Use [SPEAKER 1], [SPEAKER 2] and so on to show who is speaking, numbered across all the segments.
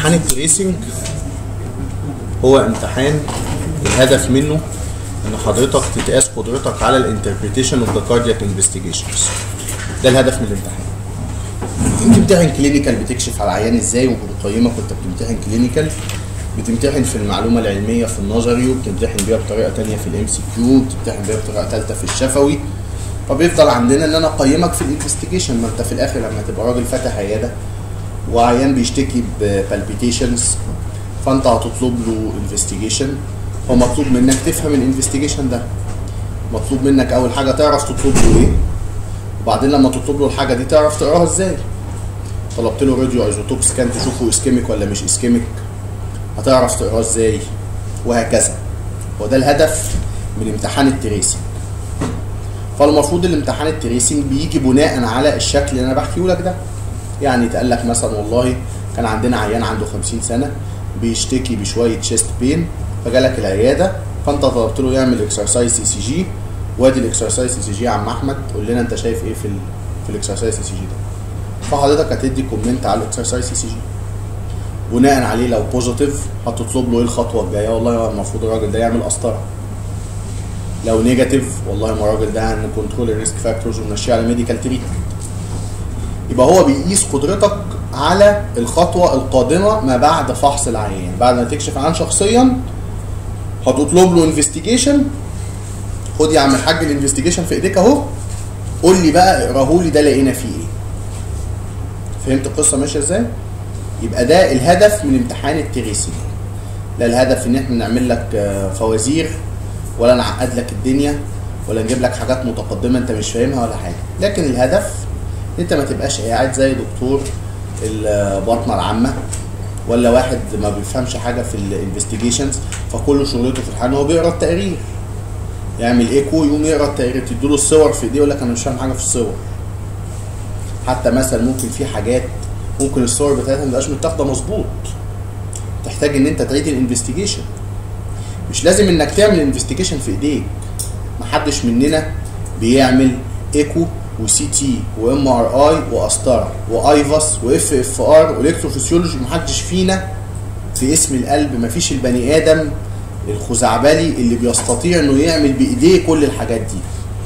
[SPEAKER 1] امتحان التريسنج هو امتحان الهدف منه ان حضرتك تتقاس قدرتك على الانتربريتيشن اوف ذا كاردياك انفستيجيشنز ده الهدف من الامتحان بتمتحن كلينيكال بتكشف على العيان ازاي وبتقيمك وانت بتمتحن كلينيكال بتمتحن في المعلومه العلميه في النظري وبتمتحن بيها بطريقه تانية في الام سي كيو بتمتحن بيها بطريقه ثالثه في الشفوي فبيفضل عندنا ان انا اقيمك في الانفستيجيشن ما انت في الاخر لما تبقى راجل فاتح عياده وعيان بيشتكي ببالبيتيشنز فانت هتطلب له انفستيجيشن هو مطلوب منك تفهم الانفستيجيشن ده مطلوب منك اول حاجه تعرف تطلب له ايه وبعدين لما تطلب له الحاجه دي تعرف تقراها ازاي طلبت له راديو ايزوتوب سكان تشوفه اسكيميك ولا مش اسكيميك هتعرف تقراه ازاي وهكذا وده الهدف من امتحان التريسنج فالمفروض الامتحان التريسنج بيجي بناء على الشكل اللي انا بحكيه لك ده يعني يتقال لك مثلا والله كان عندنا عيان عنده 50 سنه بيشتكي بشويه شيست بين فجالك العياده فانت طلبت له يعمل اكسرسايز اي سي جي وادي الاكسرسايز اي سي جي يا عم احمد قول لنا انت شايف ايه في ال في الاكسرسايز اي سي جي ده فحضرتك هتدي كومنت على الاكسرسايز اي سي جي بناء عليه لو بوزيتيف هتطلب له ايه الخطوه الجايه والله المفروض الراجل ده يعمل قسطره لو نيجاتيف والله ما الراجل ده هنكنترول الريسك فاكتورز ونمشيه على ميديكال تريتمنت يبقى هو بيقيس قدرتك على الخطوه القادمه ما بعد فحص العيان بعد ما تكشف عن شخصيا هتطلب له انفستيجيشن خد يا عم الحاج الانفستيجيشن في ايديك اهو قول لي بقى اقراه لي ده لقينا فيه ايه فهمت القصه ماشيه ازاي يبقى ده الهدف من امتحان التريسنج لا الهدف ان احنا نعمل لك فوازير ولا نعقد لك الدنيا ولا نجيب لك حاجات متقدمه انت مش فاهمها ولا حاجه لكن الهدف ان انت ما تبقاش قاعد زي دكتور البطنه العامه ولا واحد ما بيفهمش حاجه في الانفستيجيشنز فكل شغلته في الحال هو بيقرا التقرير يعمل ايكو يقوم يقرا التقرير تديله الصور في ايديه يقول لك انا مش فاهم حاجه في الصور حتى مثلا ممكن في حاجات ممكن الصور بتاعتها ما تبقاش متاخده مظبوط تحتاج ان انت تعيد الانفستيجيشن مش لازم انك تعمل انفستيجيشن في ايديك محدش مننا بيعمل ايكو وسي تي وام ار اي وقسطره وايفاس واف اف ار والكتروفيسيولوجي محدش فينا في اسم القلب مفيش البني ادم الخزعبلي اللي بيستطيع انه يعمل بايديه كل الحاجات دي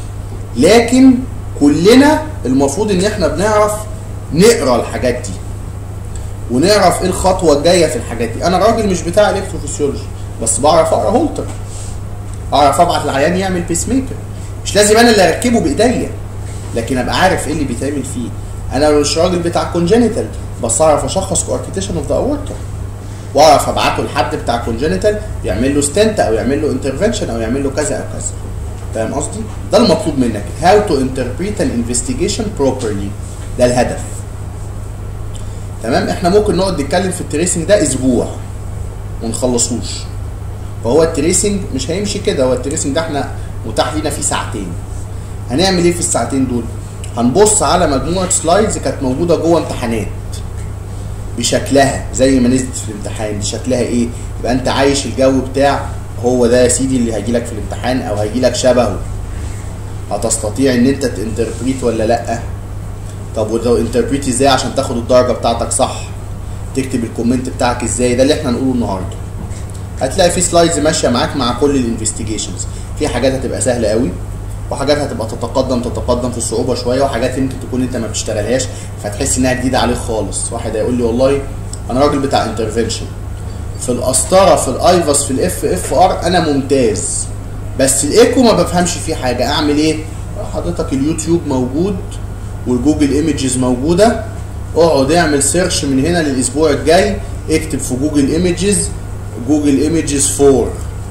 [SPEAKER 1] لكن كلنا المفروض ان احنا بنعرف نقرا الحاجات دي ونعرف ايه الخطوه الجايه في الحاجات دي انا راجل مش بتاع الكتروفيسيولوجي بس بعرف اقرا هولتر اعرف ابعت العيان يعمل بيس ميكر مش لازم انا اللي اركبه بايديا لكن ابقى عارف ايه اللي بيتعمل فيه انا مش راجل بتاع كونجينيتال بس اعرف اشخص كواركتيشن اوف ذا اورتا واعرف ابعته لحد بتاع كونجينيتال يعمل له ستنت او يعمل له انترفنشن او يعمل له كذا او كذا فاهم قصدي؟ ده المطلوب منك هاو تو انتربريت ان انفستيجيشن بروبرلي ده الهدف تمام احنا ممكن نقعد نتكلم في التريسنج ده اسبوع ونخلصوش فهو التريسنج مش هيمشي كده هو التريسنج ده احنا متاح لينا فيه ساعتين هنعمل ايه في الساعتين دول هنبص على مجموعه سلايدز كانت موجوده جوه امتحانات بشكلها زي ما نزلت في الامتحان دي شكلها ايه يبقى انت عايش الجو بتاع هو ده يا سيدي اللي هيجي لك في الامتحان او هيجي لك شبهه هتستطيع ان انت تنتربريت ولا لا طب ولو انتربريت ازاي عشان تاخد الدرجه بتاعتك صح تكتب الكومنت بتاعك ازاي ده اللي احنا هنقوله النهارده هتلاقي في سلايدز ماشيه معاك مع كل الانفستيجيشنز في حاجات هتبقى سهله قوي وحاجات هتبقى تتقدم تتقدم في الصعوبه شويه وحاجات يمكن تكون انت ما بتشتغلهاش فتحس انها جديده عليك خالص واحد هيقول لي والله انا راجل بتاع انترفنشن في القسطره في الايفاس في الاف اف ار انا ممتاز بس الايكو ما بفهمش فيه حاجه اعمل ايه حضرتك اليوتيوب موجود والجوجل ايمجز موجوده اقعد اعمل سيرش من هنا للاسبوع الجاي اكتب في جوجل ايمجز جوجل ايمجز 4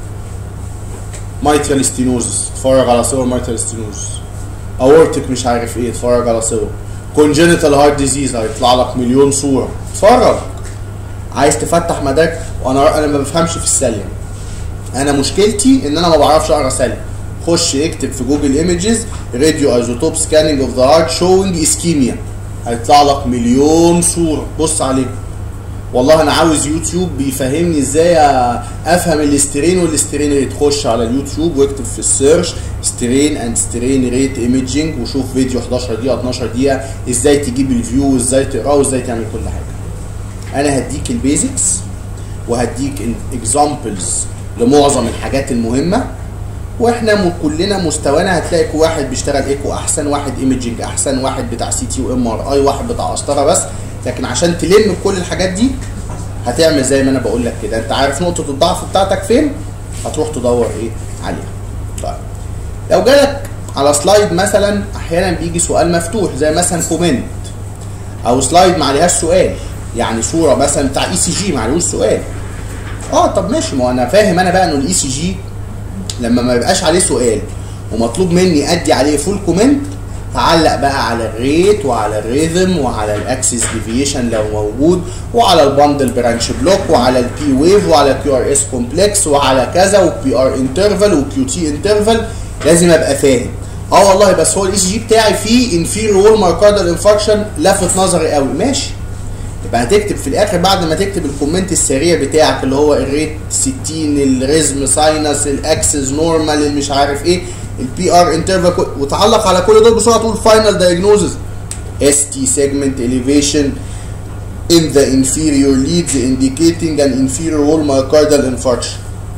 [SPEAKER 1] مايترال ستينوزس اتفرج على صور مايترال ستينوزس اورتك مش عارف ايه اتفرج على صور كونجنتال هارت ديزيز هيطلع لك مليون صوره اتفرج عايز تفتح مدارك وانا انا ما بفهمش في السلم انا مشكلتي ان انا ما بعرفش اقرا سلم خش اكتب في جوجل ايمجز راديو ايزوتوب سكاننج اوف ذا هارت شوينج اسكيميا هيطلع لك مليون صوره بص عليه والله انا عاوز يوتيوب بيفهمني ازاي افهم الاسترين والاسترين ريت خش على اليوتيوب واكتب في السيرش سترين اند سترين ريت ايمجنج وشوف فيديو 11 دقيقه 12 دقيقه ازاي تجيب الفيو وازاي تقراه وازاي تعمل كل حاجه انا هديك البيزكس وهديك اكزامبلز لمعظم الحاجات المهمه واحنا م- كلنا مستوانا هتلاقي واحد بيشتغل ايكو احسن واحد ايمجنج احسن واحد بتاع سي تي وام ار اي واحد بتاع قسطره بس لكن عشان تلم كل الحاجات دي هتعمل زي ما انا بقول لك كده انت عارف نقطه الضعف بتاعتك فين هتروح تدور ايه عليها طيب لو جالك على سلايد مثلا احيانا بيجي سؤال مفتوح زي مثلا كومنت او سلايد ما عليهاش سؤال يعني صوره مثلا بتاع اي سي جي ما عليهوش سؤال اه طب ماشي ما هو انا فاهم انا بقى انه الاي سي جي لما ما يبقاش عليه سؤال ومطلوب مني ادي عليه فول كومنت هعلق بقى على الريت وعلى الريذم وعلى الاكسس ديفيشن لو موجود وعلى البندل برانش بلوك وعلى البي ويف وعلى كيو ار اس كومبلكس وعلى كذا وبي ار انترفال وكيو تي انترفال لازم ابقى فاهم اه والله بس هو الاي سي جي بتاعي فيه انفير وول ماركاردال انفاركشن لفت نظري قوي ماشي يبقى هتكتب في الاخر بعد ما تكتب الكومنت السريع بتاعك اللي هو الريت 60 الريزم ساينس الاكسس نورمال اللي مش عارف ايه البي ار انترفال وتعلق على كل دول بسرعه تقول فاينل دايجنوزز اس تي سيجمنت elevation in the inferior leads indicating an inferior wall myocardial infarction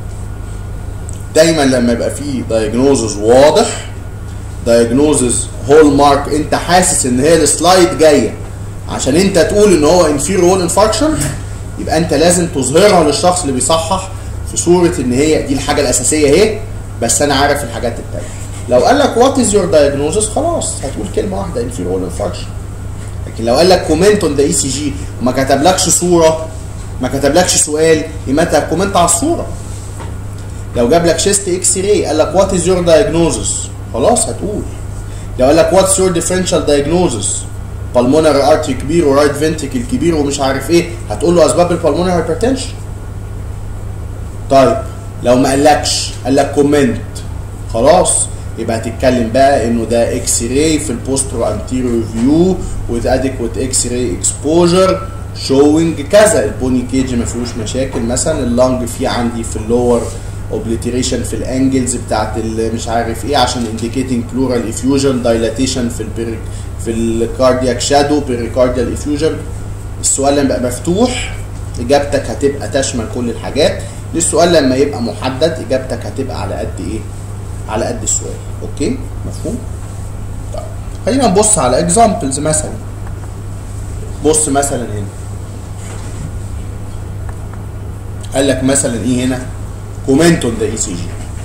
[SPEAKER 1] دايما لما يبقى فيه diagnosis واضح diagnosis هول مارك انت حاسس ان هي السلايد جايه عشان انت تقول ان هو inferior wall infarction يبقى انت لازم تظهرها للشخص اللي بيصحح في صوره ان هي دي الحاجه الاساسيه اهي بس انا عارف الحاجات التانيه لو قال لك وات از يور دايجنوزس خلاص هتقول كلمه واحده inferior wall infarction لكن لو قال لك كومنت اون ذا اي سي جي وما كتبلكش صوره ما كتبلكش سؤال يبقى انت هتكومنت على الصوره لو جاب لك شيست اكس راي قال لك وات از يور دايجنوزس خلاص هتقول لو قال لك واتس يور ديفرنشال دايجنوزس بالمونري ارتري كبير ورايت فنتريكل كبير ومش عارف ايه هتقول له اسباب البالمونري هايبرتنشن طيب لو ما قالكش قال لك كومنت خلاص يبقى هتتكلم بقى انه ده اكس راي في البوسترو انتيريور فيو with adequate اكس راي اكسبوجر شوينج كذا البوني كيج ما فيهوش مشاكل مثلا اللنج فيه عندي في اللور اوبليتريشن في الانجلز بتاعت ال- مش عارف ايه عشان انديكيتنج بلورال افيوجن دايلاتيشن في البيريك في الكاردياك شادو بيريكارديال افيوجن السؤال لما يبقى مفتوح اجابتك هتبقى تشمل كل الحاجات للسؤال لما يبقى محدد اجابتك هتبقى على قد ايه على قد السؤال اوكي مفهوم طيب خلينا نبص على اكزامبلز مثلا بص مثلا هنا قال لك مثلا ايه هنا كومنت اون ذا اي سي جي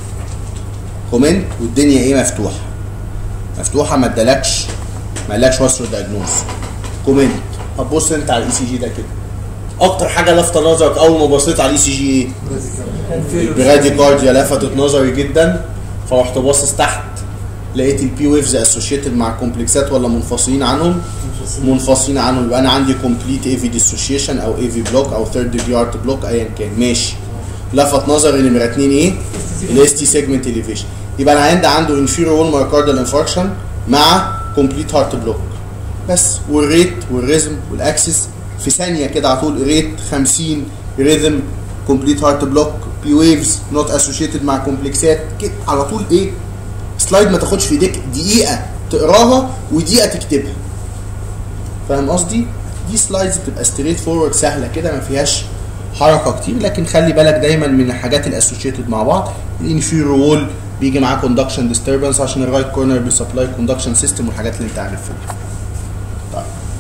[SPEAKER 1] كومنت والدنيا ايه مفتوحه مفتوحه ما ادالكش ما قالكش واتس يور دايجنوز كومنت هتبص انت على الاي سي جي ده كده اكتر حاجه لافته نظرك اول ما بصيت على الاي سي جي ايه؟ البرادي كارديا لفتت نظري جدا فرحت باصص تحت لقيت البي ويفز اسوشيتد مع كومبلكسات ولا منفصلين عنهم منفصلين عنهم يبقى انا عندي كومبليت اي في ديسوشيشن او اي في بلوك او ثيرد ديجري ارت بلوك ايا كان ماشي لفت نظري نمره اتنين ايه؟ الاس تي سيجمنت اليفيشن يبقى انا عندي عنده انفيريور وول مايكاردال انفاركشن مع كومبليت هارت بلوك بس والريت والريزم والاكسس في ثانيه كده على طول ريت 50 ريزم كومبليت هارت بلوك بي ويفز نوت اسوشيتد مع كومبلكسات كده على طول ايه سلايد ما تاخدش في ايديك دقيقه تقراها ودقيقه تكتبها فاهم قصدي دي سلايدز بتبقى ستريت فورورد سهله كده ما فيهاش حركه كتير لكن خلي بالك دايما من الحاجات الاسوشيتد مع بعض الانفيريور وول بيجي معاه كوندكشن ديستربنس عشان الرايت كورنر بيسبلاي كوندكشن سيستم والحاجات اللي انت عارفها طيب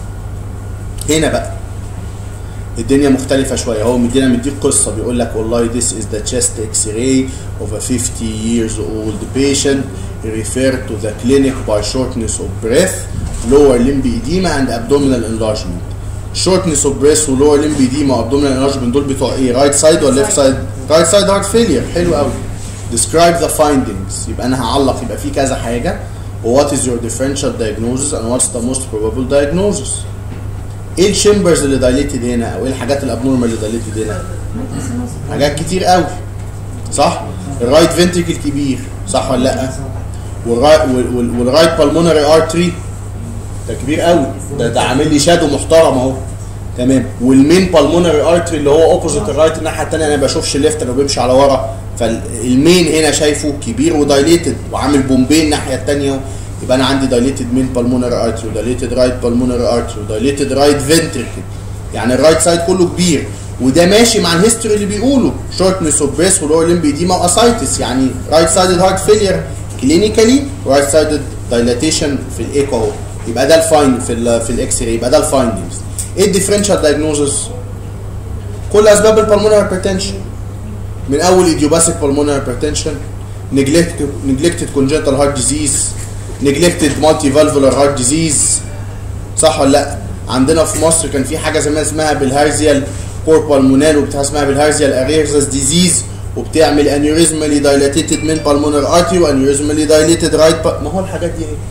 [SPEAKER 1] هنا بقى الدنيا مختلفة شوية هو مدينا مديك قصة بيقول لك والله this is the chest x-ray of a 50 years old patient referred to the clinic by shortness of breath lower limb edema and abdominal enlargement shortness of breath و lower limb edema و abdominal enlargement دول بتوع ايه right side ولا left side right side heart failure حلو قوي describe the findings يبقى انا هعلق يبقى في كذا حاجة و what is your differential diagnosis and what's the most probable diagnosis ايه الشمبرز اللي دايليتد هنا او ايه الحاجات الابنورمال اللي دايليتد هنا حاجات كتير قوي صح الرايت فنتريكل كبير صح ولا لا والرايت وال- والرايت بالمونري ارتري ده كبير قوي ده ده عامل لي شادو محترم اهو تمام والمين بالمونري ارتري اللي هو اوبوزيت الرايت الناحيه الثانيه انا ما بشوفش الليفت انا بمشي على ورا فالمين هنا شايفه كبير ودايليتد وعامل بومبين الناحيه الثانيه يبقى انا عندي دايليتد مين بالمونري ارتري ودايليتد رايت بالمونري ارتري ودايليتد رايت فنتريكل يعني الرايت سايد كله كبير وده ماشي مع الهيستوري اللي بيقوله شورتنس اوف بريس ولور لمب ايديما واسايتس يعني رايت سايدد هارت فيلير كلينيكالي ورايت سايدد دايلاتيشن في الايكو اهو يبقى ده الفاين في ال في الاكس راي يبقى ده الفايندنجز ايه الديفرنشال دايجنوزس كل اسباب البلمونري هايبرتنشن من اول ايديوباثيك pulmonary hypertension neglected neglected congenital heart disease neglected multivalvular heart disease صح ولا لا عندنا في مصر كان في حاجه زمان اسمها بالهارزيال بوربالمونال وبتاع اسمها بالهارزيال اريرزس ديزيز وبتعمل انيوريزمالي دايلاتيتد من بالمونر ارتري وانيوريزمالي دايليتد رايت ما هو الحاجات دي اهي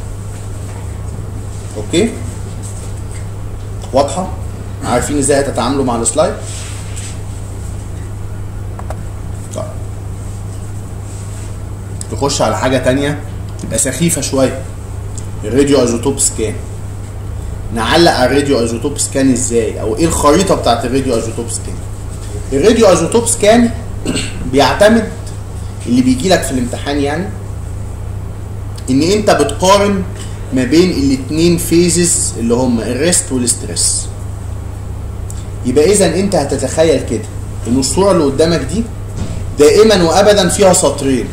[SPEAKER 1] اوكي واضحه عارفين ازاي هتتعاملوا مع السلايد طيب نخش على حاجه تانية تبقى سخيفه شويه الراديو ايزوتوب سكان نعلق على الراديو ايزوتوب سكان ازاي او ايه الخريطه بتاعت الراديو ايزوتوب سكان الراديو ايزوتوب سكان بيعتمد اللي بيجي لك في الامتحان يعني ان انت بتقارن ما بين الاثنين فيزز اللي هم الريست والستريس يبقى اذا انت هتتخيل كده ان الصوره اللي قدامك دي دائما وابدا فيها سطرين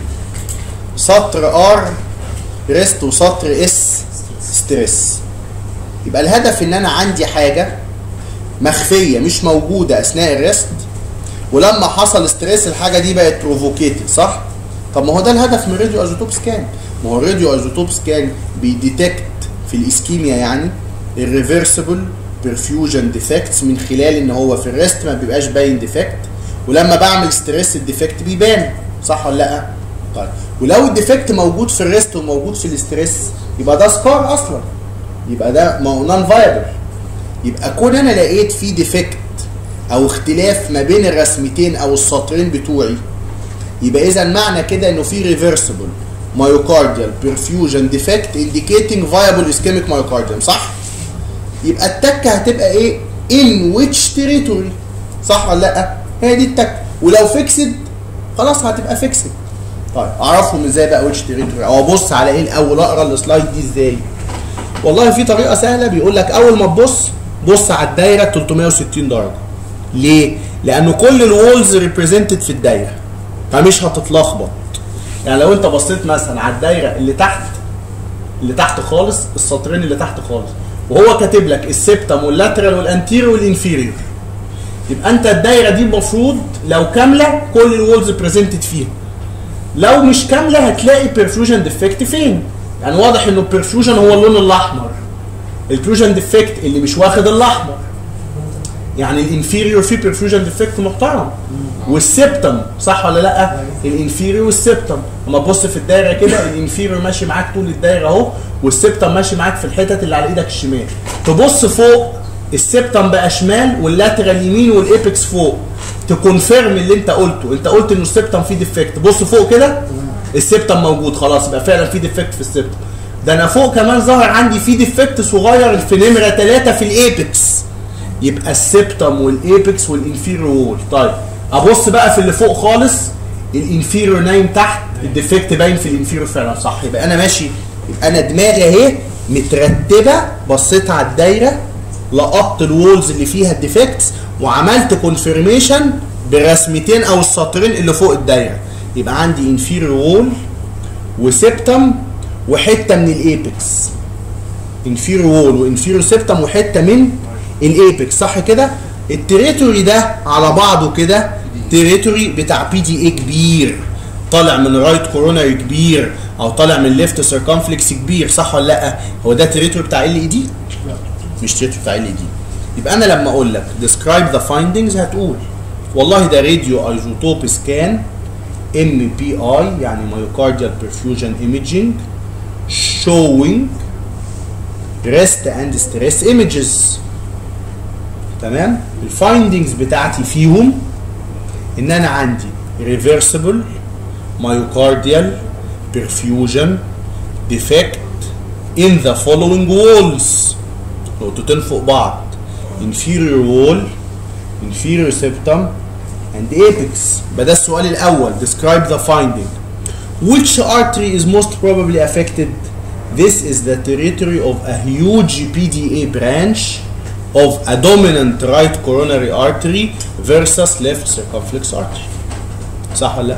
[SPEAKER 1] سطر ار ريست وسطر اس ستريس يبقى الهدف ان انا عندي حاجه مخفيه مش موجوده اثناء الريست ولما حصل ستريس الحاجه دي بقت بروفوكيتد صح طب ما هو ده الهدف من الراديو ايزوتوب سكان ما هو الراديو ايزوتوب سكان بيديتكت في الاسكيميا يعني الريفرسبل برفيوجن ديفكتس من خلال ان هو في الريست ما بيبقاش باين ديفكت ولما بعمل ستريس الديفكت بيبان صح ولا لا طيب ولو الديفكت موجود في الريست وموجود في الاستريس يبقى ده سكار اصلا يبقى ده ما هو نون فايبل يبقى كون انا لقيت فيه ديفكت او اختلاف ما بين الرسمتين او السطرين بتوعي يبقى اذا معنى كده انه في ريفرسبل مايوكارديال برفيوجن ديفكت انديكيتنج فايبل اسكيميك مايوكارديوم صح يبقى التكه هتبقى ايه ان ويتش تريتوري صح ولا لا هي دي التكه ولو فيكسد خلاص هتبقى فيكسد طيب اعرفهم ازاي بقى ويتش تريتوري او ابص على ايه الاول اقرا السلايد دي ازاي والله في طريقه سهله بيقول لك اول ما تبص بص على الدايره 360 درجه ليه لان كل الوولز ريبريزنتد في الدايره فمش هتتلخبط يعني لو انت بصيت مثلا على الدايره اللي تحت اللي تحت خالص السطرين اللي تحت خالص وهو كاتب لك السبتم واللاترال والانتيريور والانفيريور يبقى انت الدايره دي المفروض لو كامله كل الوولز بريزنتد فيها لو مش كامله هتلاقي بيرفيوجن ديفكت فين يعني واضح انه البرفيوجن هو اللون الاحمر البرفيوجن ديفكت اللي مش واخد الاحمر يعني الانفيريور فيه برفيوجن ديفكت محترم والسبتم صح ولا لا الانفيريور والسبتم لما تبص في الدايره كده الانفيريور ماشي معاك طول الدايره اهو والسبتم ماشي معاك في الحتت اللي على ايدك الشمال تبص فوق السبتم بقى شمال واللاترال يمين والايبكس فوق تكونفيرم اللي انت قلته انت قلت انه السبتم فيه ديفكت بص فوق كده السبتم موجود خلاص يبقى فعلا في ديفكت في السبتم ده انا فوق كمان ظهر عندي في ديفكت صغير في نمره 3 في الايبكس يبقى السبتم والايبكس والانفيريور وول طيب ابص بقى في اللي فوق خالص الانفيريور نايم تحت الديفكت باين في الانفيريور فعلا صح يبقى انا ماشي يبقى انا دماغي اهي مترتبه بصيت على الدايره لقطت الوولز اللي فيها الديفكتس وعملت كونفirmation برسمتين او السطرين اللي فوق الدايره يبقى عندي انفيريور وول وسبتم وحته من الايبكس انفيريور وول وانفيريور سبتم وحته من الايبكس صح كده التريتوري ده على بعضه كده تريتوري بتاع بي دي اي كبير طالع من رايت كوروناري كبير او طالع من ليفت سيركمفلكس كبير صح ولا لا هو ده تريتوري بتاع ال اي دي مش تريتوري بتاع ال اي دي يبقى انا لما اقول لك describe the findings هتقول والله ده راديو ايزوتوب سكان ام بي اي يعني مايوكارديال perfusion imaging showing rest and stress images تمام الفايندنجز بتاعتي فيهم ان انا عندي reversible myocardial perfusion defect in the following walls نقطتين فوق بعض inferior wall inferior septum and apex يبقى ده السؤال الاول describe the finding which artery is most probably affected this is the territory of a huge PDA branch of a dominant right coronary artery versus left circumflex artery صح ولا لا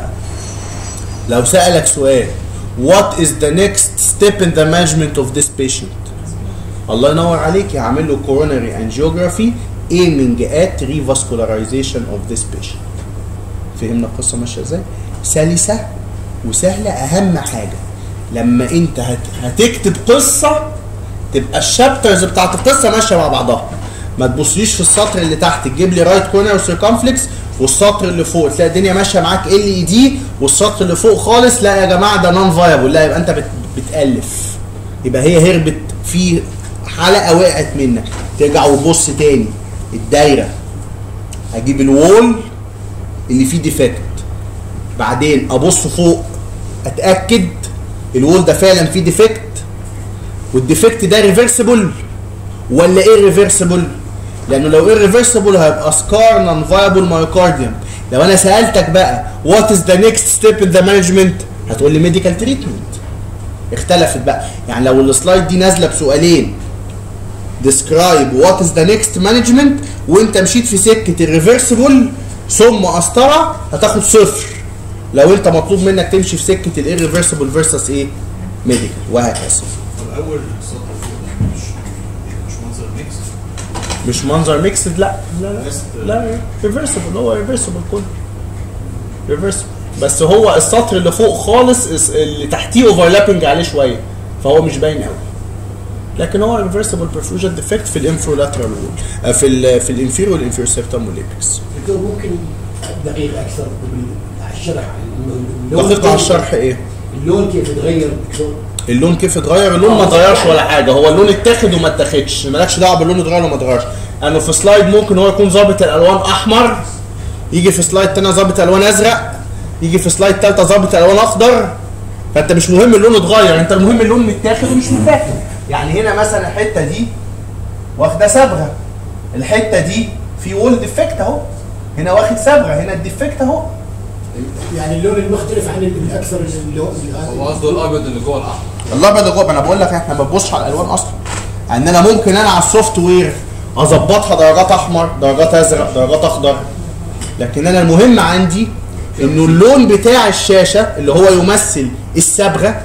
[SPEAKER 1] لو سألك سؤال what is the next step in the management of this patient الله ينور عليك يعمل له coronary angiography aiming at revascularization of this patient فهمنا القصه ماشيه ازاي سلسه وسهله اهم حاجه لما انت هت... هتكتب قصه تبقى الشابترز بتاعت القصه ماشيه مع بعضها ما تبصليش في السطر اللي تحت تجيب لي رايت كورنر سيركمفلكس والسطر اللي فوق تلاقي الدنيا ماشيه معاك ال اي دي والسطر اللي فوق خالص لا يا جماعه ده نون فايبل لا يبقى انت بت... بتالف يبقى هي هربت في حلقه وقعت منك ترجع وتبص تاني الدايره اجيب الوول اللي فيه ديفكت بعدين ابص فوق اتاكد الوول ده فعلا فيه ديفكت والديفكت ده ريفرسبل ولا ايه ريفرسبل لانه لو ايه ريفرسبل هيبقى سكار نون فايبل مايوكارديوم لو انا سالتك بقى وات از ذا نيكست ستيب ان ذا مانجمنت هتقول لي ميديكال تريتمنت اختلفت بقى يعني لو السلايد دي نازله بسؤالين describe what is the next management وانت مشيت في سكه الريفرسبل ثم قسطره هتاخد صفر لو انت مطلوب منك تمشي في سكه الirreversible فيرسس ايه ميديكال وهكذا
[SPEAKER 2] طب اول سطر فوق مش مش منظر ميكس
[SPEAKER 1] مش منظر ميكسد لا لا لا
[SPEAKER 2] Next.
[SPEAKER 1] لا ريفرسبل هو ريفرسبل كله ريفرسبل بس هو السطر اللي فوق خالص اس- اللي تحتيه اوفرلابنج عليه شويه فهو مش باين قوي لكن هو ريفرسبل برفيوجن ديفكت في الانفرولاترال وول في ال في الانفيرو والانفيرو سيبتم والابكس
[SPEAKER 3] دكتور ممكن دقيق اكثر بال- على الشرح اللون
[SPEAKER 1] دقيق على
[SPEAKER 3] كيف-
[SPEAKER 1] الشرح ايه
[SPEAKER 3] اللون كيف يتغير دكتور
[SPEAKER 1] اللون كيف اتغير اللون ما اتغيرش ولا حاجه هو اللون اتاخد وما اتاخدش مالكش دعوه باللون اتغير ولا ما اتغيرش انا في سلايد ممكن هو يكون ظابط الالوان احمر يجي في سلايد تاني ظابط الوان ازرق يجي في سلايد تالتة ظابط الوان اخضر فانت مش مهم اللون اتغير انت المهم اللون متاخد ومش متاخد يعني هنا مثلا الحته دي واخده صبغه الحته دي في وول ديفكت اهو هنا واخد صبغه هنا الديفكت اهو
[SPEAKER 3] يعني اللون المختلف عن الاكثر اللون
[SPEAKER 4] هو قصده الابيض اللي جوه الاحمر
[SPEAKER 1] الله بدا جوه ما انا بقول لك احنا ما بنبصش على الالوان اصلا ان انا ممكن انا على السوفت وير اظبطها درجات احمر درجات ازرق درجات اخضر لكن انا المهم عندي انه اللون بتاع الشاشه اللي هو يمثل الصبغه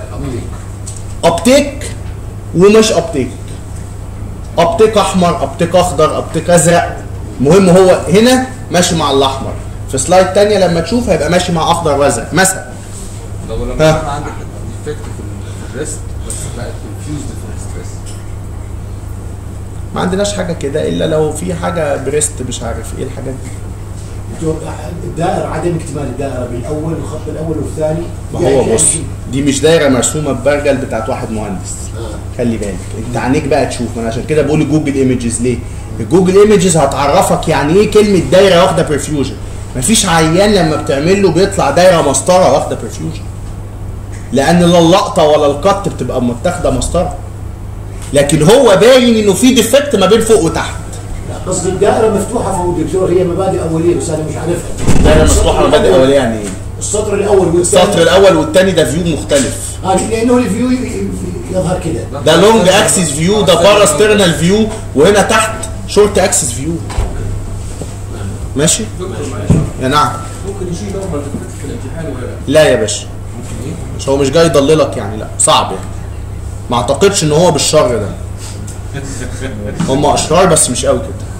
[SPEAKER 1] ابتيك ومش ابتيك ابتيك احمر ابتيك اخضر ابتيك ازرق المهم هو هنا ماشي مع الاحمر في سلايد تانية لما تشوف هيبقى ماشي مع اخضر وازرق مثلا
[SPEAKER 4] لو
[SPEAKER 1] ها.
[SPEAKER 4] لما كان عندك ديفكت في الريست بس بقت كونفيوزد في الستريس
[SPEAKER 1] ما عندناش حاجه كده الا لو في حاجه بريست مش عارف ايه الحاجات دي
[SPEAKER 3] دكتور الدائره عدم اكتمال الدائره بالاول الخط الاول والثاني
[SPEAKER 1] ما هو بص دي مش دايره مرسومه ببرجل بتاعت واحد مهندس خلي بالك انت عينيك بقى تشوف ما انا عشان كده بقول جوجل ايمجز ليه الجوجل ايمجز هتعرفك يعني ايه كلمه دايره واخده برفيوجن مفيش عيان لما بتعمل له بيطلع دايره مسطره واخده برفيوجن لان لا اللقطه ولا القط بتبقى متاخده مسطره لكن هو باين انه في ديفكت ما بين فوق وتحت
[SPEAKER 3] لا، قصدي الدائره مفتوحه فوق دكتور هي مبادئ اوليه بس انا مش عارفها
[SPEAKER 1] دايره مفتوحه مبادئ اوليه يعني ايه
[SPEAKER 3] السطر الاول والثاني
[SPEAKER 1] السطر الاول والثاني ده فيو مختلف
[SPEAKER 3] اه لانه الفيو ي- ي- يظهر كده
[SPEAKER 1] ده لونج اكسس فيو ده باراسترنال فيو وهنا تحت شورت اكسس فيو ماشي
[SPEAKER 4] دكتور معلش
[SPEAKER 1] يا نعم
[SPEAKER 4] ممكن يشيل نورمال ديفكت في الامتحان ولا لا؟
[SPEAKER 1] لا يا باشا
[SPEAKER 4] ممكن ايه؟
[SPEAKER 1] مش هو مش جاي يضللك يعني لا صعب يعني ما اعتقدش ان هو بالشر ده هم اشرار بس مش قوي كده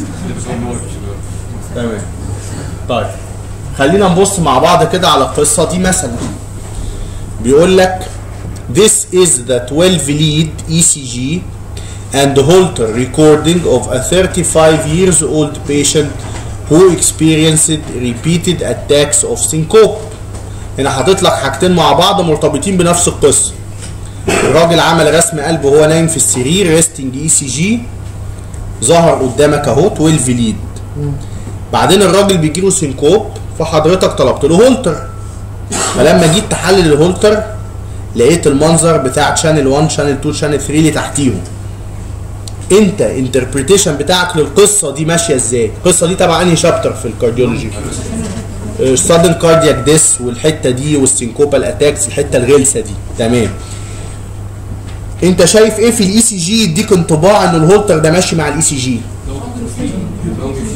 [SPEAKER 1] تمام طيب خلينا نبص مع بعض كده على القصه دي مثلا بيقول لك This is the 12 lead ECG and Holter recording of a 35 years old patient who experienced repeated attacks of syncope. هنا حاطط لك حاجتين مع بعض مرتبطين بنفس القصه. الراجل عمل رسم قلب وهو نايم في السرير ريستنج اي سي جي ظهر قدامك اهو 12 ليد بعدين الراجل بيجي له سينكوب فحضرتك طلبت له هولتر فلما جيت تحلل الهولتر لقيت المنظر بتاع شانل 1 شانل 2 شانل 3 اللي تحتيهم انت انتربريتيشن بتاعك للقصه دي ماشيه ازاي القصه دي تبع انهي شابتر في الكارديولوجي سادن كاردياك ديس والحته دي والسينكوبال اتاكس الحته الغلسه دي تمام انت شايف ايه في الاي سي جي يديك انطباع ان الهولتر ده ماشي مع الاي سي جي
[SPEAKER 4] لو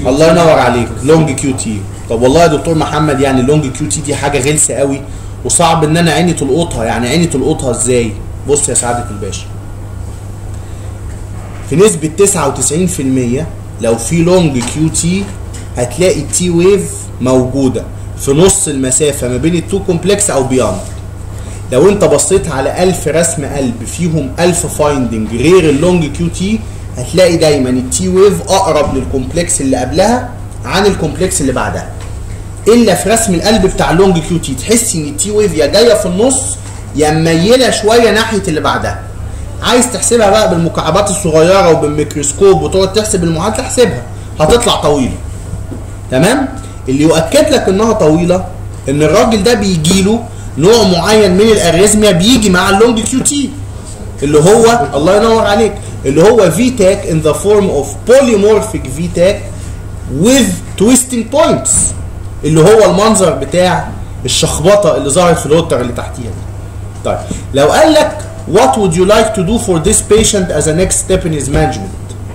[SPEAKER 1] الله ينور عليك لونج كيو تي طب والله يا دكتور محمد يعني اللونج كيو تي دي حاجه غلسه قوي وصعب ان انا عيني تلقطها يعني عيني تلقطها ازاي بص يا سعاده الباشا في نسبه 99% لو في لونج كيو تي هتلاقي التي ويف موجوده في نص المسافه ما بين التو كومبلكس او بياند لو انت بصيت على 1000 رسم قلب فيهم 1000 فايندنج غير اللونج كيو تي هتلاقي دايما التي ويف اقرب للكومبلكس اللي قبلها عن الكومبلكس اللي بعدها الا في رسم القلب بتاع اللونج كيو تي تحس ان التي ويف يا جايه في النص يا مميله شويه ناحيه اللي بعدها عايز تحسبها بقى بالمكعبات الصغيره وبالميكروسكوب وتقعد تحسب المعادله احسبها هتطلع طويله تمام اللي يؤكد لك انها طويله ان الراجل ده بيجي له نوع معين من الاريزميا بيجي مع اللونج كيو تي اللي هو الله ينور عليك اللي هو في تاك in the form of polymorphic في تاك with twisting points اللي هو المنظر بتاع الشخبطه اللي ظهرت في الوتر اللي تحتيها دي. طيب لو قال لك what would you like to do for this patient as a next step in his management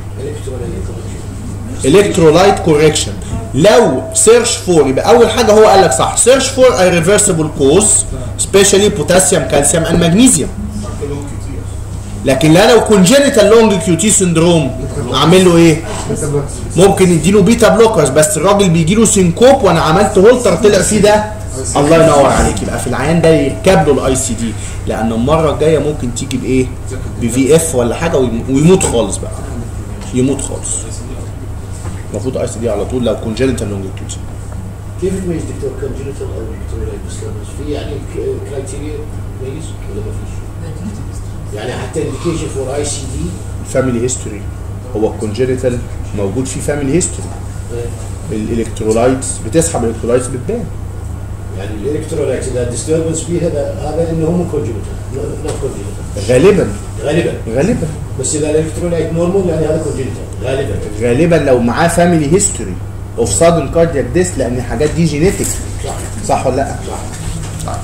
[SPEAKER 1] electrolyte correction لو سيرش فور يبقى اول حاجه هو قال لك صح سيرش فور a reversible cause especially potassium calcium and magnesium لكن لا لو congenital long QT syndrome اعمل له ايه ممكن يديله بيتا بلوكرز بس الراجل بيجي له سينكوب وانا عملت هولتر طلع فيه ده الله ينور عليك يبقى في العيان ده يركب له الاي سي دي لان المره الجايه ممكن تيجي بايه بفي اف ولا حاجه ويم- ويموت خالص بقى يموت خالص المفروض اي سي دي على طول لو كونجنتال لونج كيوتي
[SPEAKER 3] كيف تميز دكتور كونجنتال او دكتور ديستربنس في يعني كرايتيريا تميز ولا ما فيش؟ يعني حتى انديكيشن فور اي سي دي
[SPEAKER 1] فاميلي هيستوري هو الكونجنتال موجود فيه فاميلي هيستوري الالكترولايتس بتسحب الالكترولايتس بتبان
[SPEAKER 3] يعني الالكترولايت اذا ديستربنس فيها هذا هذا انه مو كونجنتال نوت كونجنتال
[SPEAKER 1] غالبا
[SPEAKER 3] غالبا
[SPEAKER 1] غالبا
[SPEAKER 3] بس اذا الالكترولايت نورمال يعني هذا كونجنتال غالبا
[SPEAKER 1] غالبا لو معاه فاميلي هيستوري اوف سادن كاردياك ديس لان الحاجات دي جينيتك
[SPEAKER 3] صح
[SPEAKER 1] صح ولا لا؟
[SPEAKER 3] صح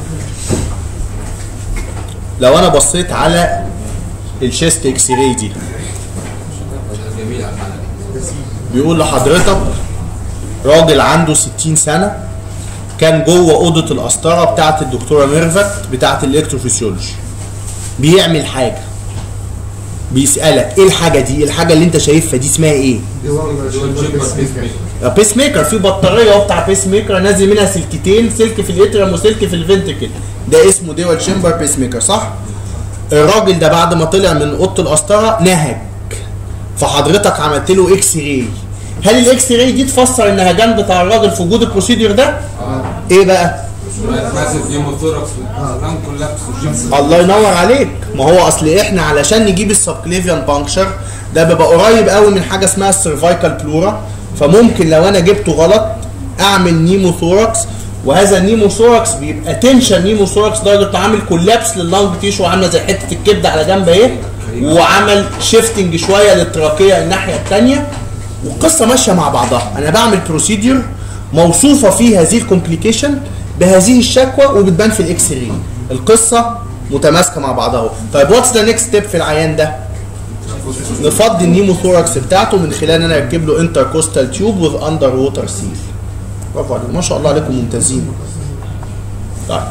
[SPEAKER 1] لو انا بصيت على الشيست اكس راي دي
[SPEAKER 4] جميل على المعنى دي
[SPEAKER 1] بيقول لحضرتك راجل عنده 60 سنه كان جوه اوضه القسطره بتاعه الدكتوره ميرفت بتاعه الالكتروفيسيولوجي بيعمل حاجه بيسالك ايه الحاجه دي الحاجه اللي انت شايفها دي اسمها ايه بيس ميكر في بطاريه اهو بتاع بيس ميكر نازل منها سلكتين سلك في الاتريوم وسلك في الفنتكل ده اسمه ديوال تشامبر بيس ميكر صح الراجل ده بعد ما طلع من اوضه القسطره نهج فحضرتك عملت له اكس راي هل الاكس راي دي تفسر النهجان بتاع الراجل في وجود البروسيدور ده
[SPEAKER 4] اه
[SPEAKER 1] ايه بقى
[SPEAKER 4] ماسف هيموثوركس والكلام كولابس وجيمس
[SPEAKER 1] الله ينور عليك ما هو اصل احنا علشان نجيب السبكليفيان بانكشر ده بيبقى قريب قوي من حاجه اسمها السيرفايكال بلورا فممكن لو انا جبته غلط اعمل نيموثوركس وهذا النيموثوركس بيبقى تنشن نيموثوركس درجه عامل كولابس لللنج تيشو عامله زي حته الكبده على جنب اهي وعمل شيفتنج شويه للتراكيه الناحيه الثانيه والقصه ماشيه مع بعضها انا بعمل بروسيدور موصوفه فيه هذه الكومبليكيشن بهذه الشكوى وبتبان في الاكس راي القصه متماسكه مع بعضها اهو طيب واتس ذا نيكست ستيب في العيان ده نفضي النيموثوركس بتاعته من خلال ان انا اركب له انتركوستال تيوب وذ اندر ووتر سيل برافو عليكم ما شاء الله عليكم ممتازين طيب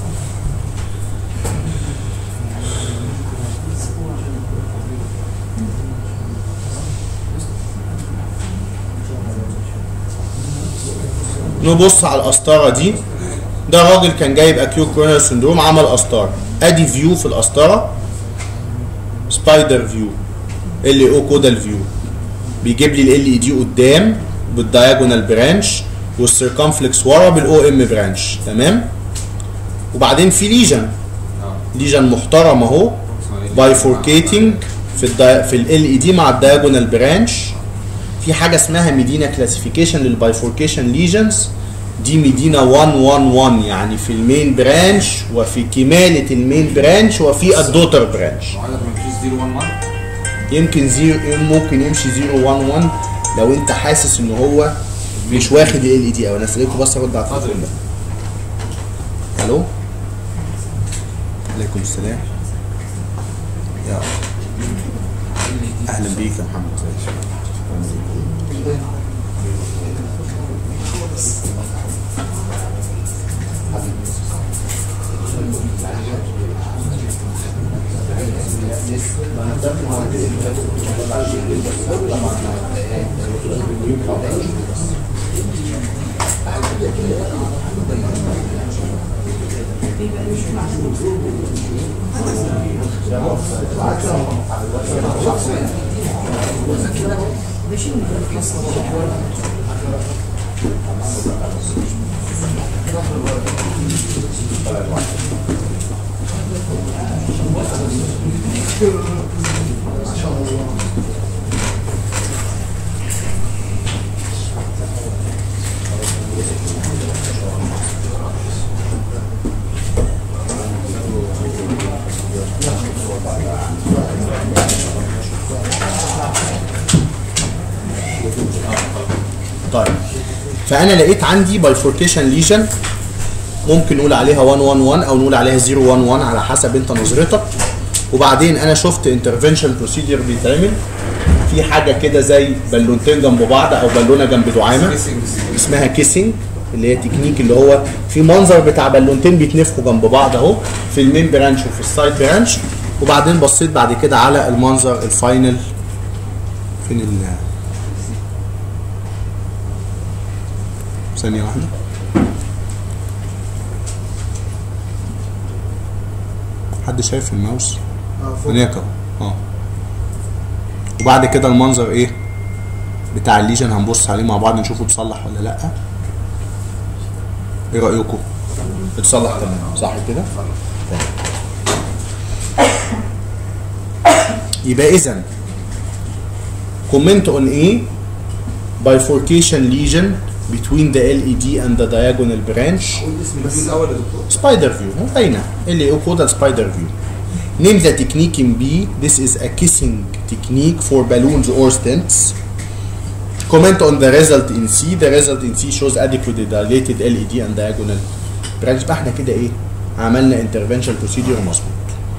[SPEAKER 1] نبص على القسطره دي ده راجل كان جايب اكيو كورونر سندروم عمل قسطره ادي فيو في القسطره سبايدر فيو ال او كودال فيو بيجيب لي ال اي دي قدام بالدايجونال برانش والسيركمفلكس ورا بالاو ام برانش تمام وبعدين في ليجن ليجن محترم اهو بايفوركيتنج في الدي... في ال اي دي مع الدايجونال برانش في حاجه اسمها ميدينا كلاسيفيكيشن للبايفوركيشن ليجنز دي ميدينا 111 يعني في المين برانش وفي كماله المين برانش وفي الدوتر برانش
[SPEAKER 4] وعندك ما فيش 011
[SPEAKER 1] يمكن زيرو ممكن يمشي 011 لو انت حاسس ان هو مش واخد ال اي دي او انا سيبكم بس ارد على التليفون ده الو عليكم السلام يا اهلا بيك يا محمد طيب فانا لقيت عندي بايفوركيشن ليجن ممكن نقول عليها 111 او نقول عليها 011 على حسب انت نظرتك وبعدين انا شفت انترفنشن بروسيدير بيتعمل في حاجه كده زي بالونتين جنب بعض او بالونه جنب دعامه اسمها كيسنج اللي هي تكنيك اللي هو في منظر بتاع بالونتين بيتنفخوا جنب بعض اهو في المين برانش وفي السايد برانش وبعدين بصيت بعد كده على المنظر الفاينل فين ال ثانية واحدة حد شايف الماوس؟ هناك اهو اه وبعد كده المنظر ايه؟ بتاع الليجن هنبص عليه مع بعض نشوفه اتصلح ولا لا ايه رأيكم؟ اتصلح تمام صح كده؟ يبقى اذا comment on A bifurcation lesion between the LED and the diagonal branch
[SPEAKER 4] قول اسم الفيو الاول يا دكتور
[SPEAKER 1] spider view باينه اللي هو كودال spider view name the technique in B this is a kissing technique for balloons or stents comment on the result in C the result in C shows adequately dilated LED and diagonal branch بقى احنا كده ايه عملنا intervention procedure مظبوط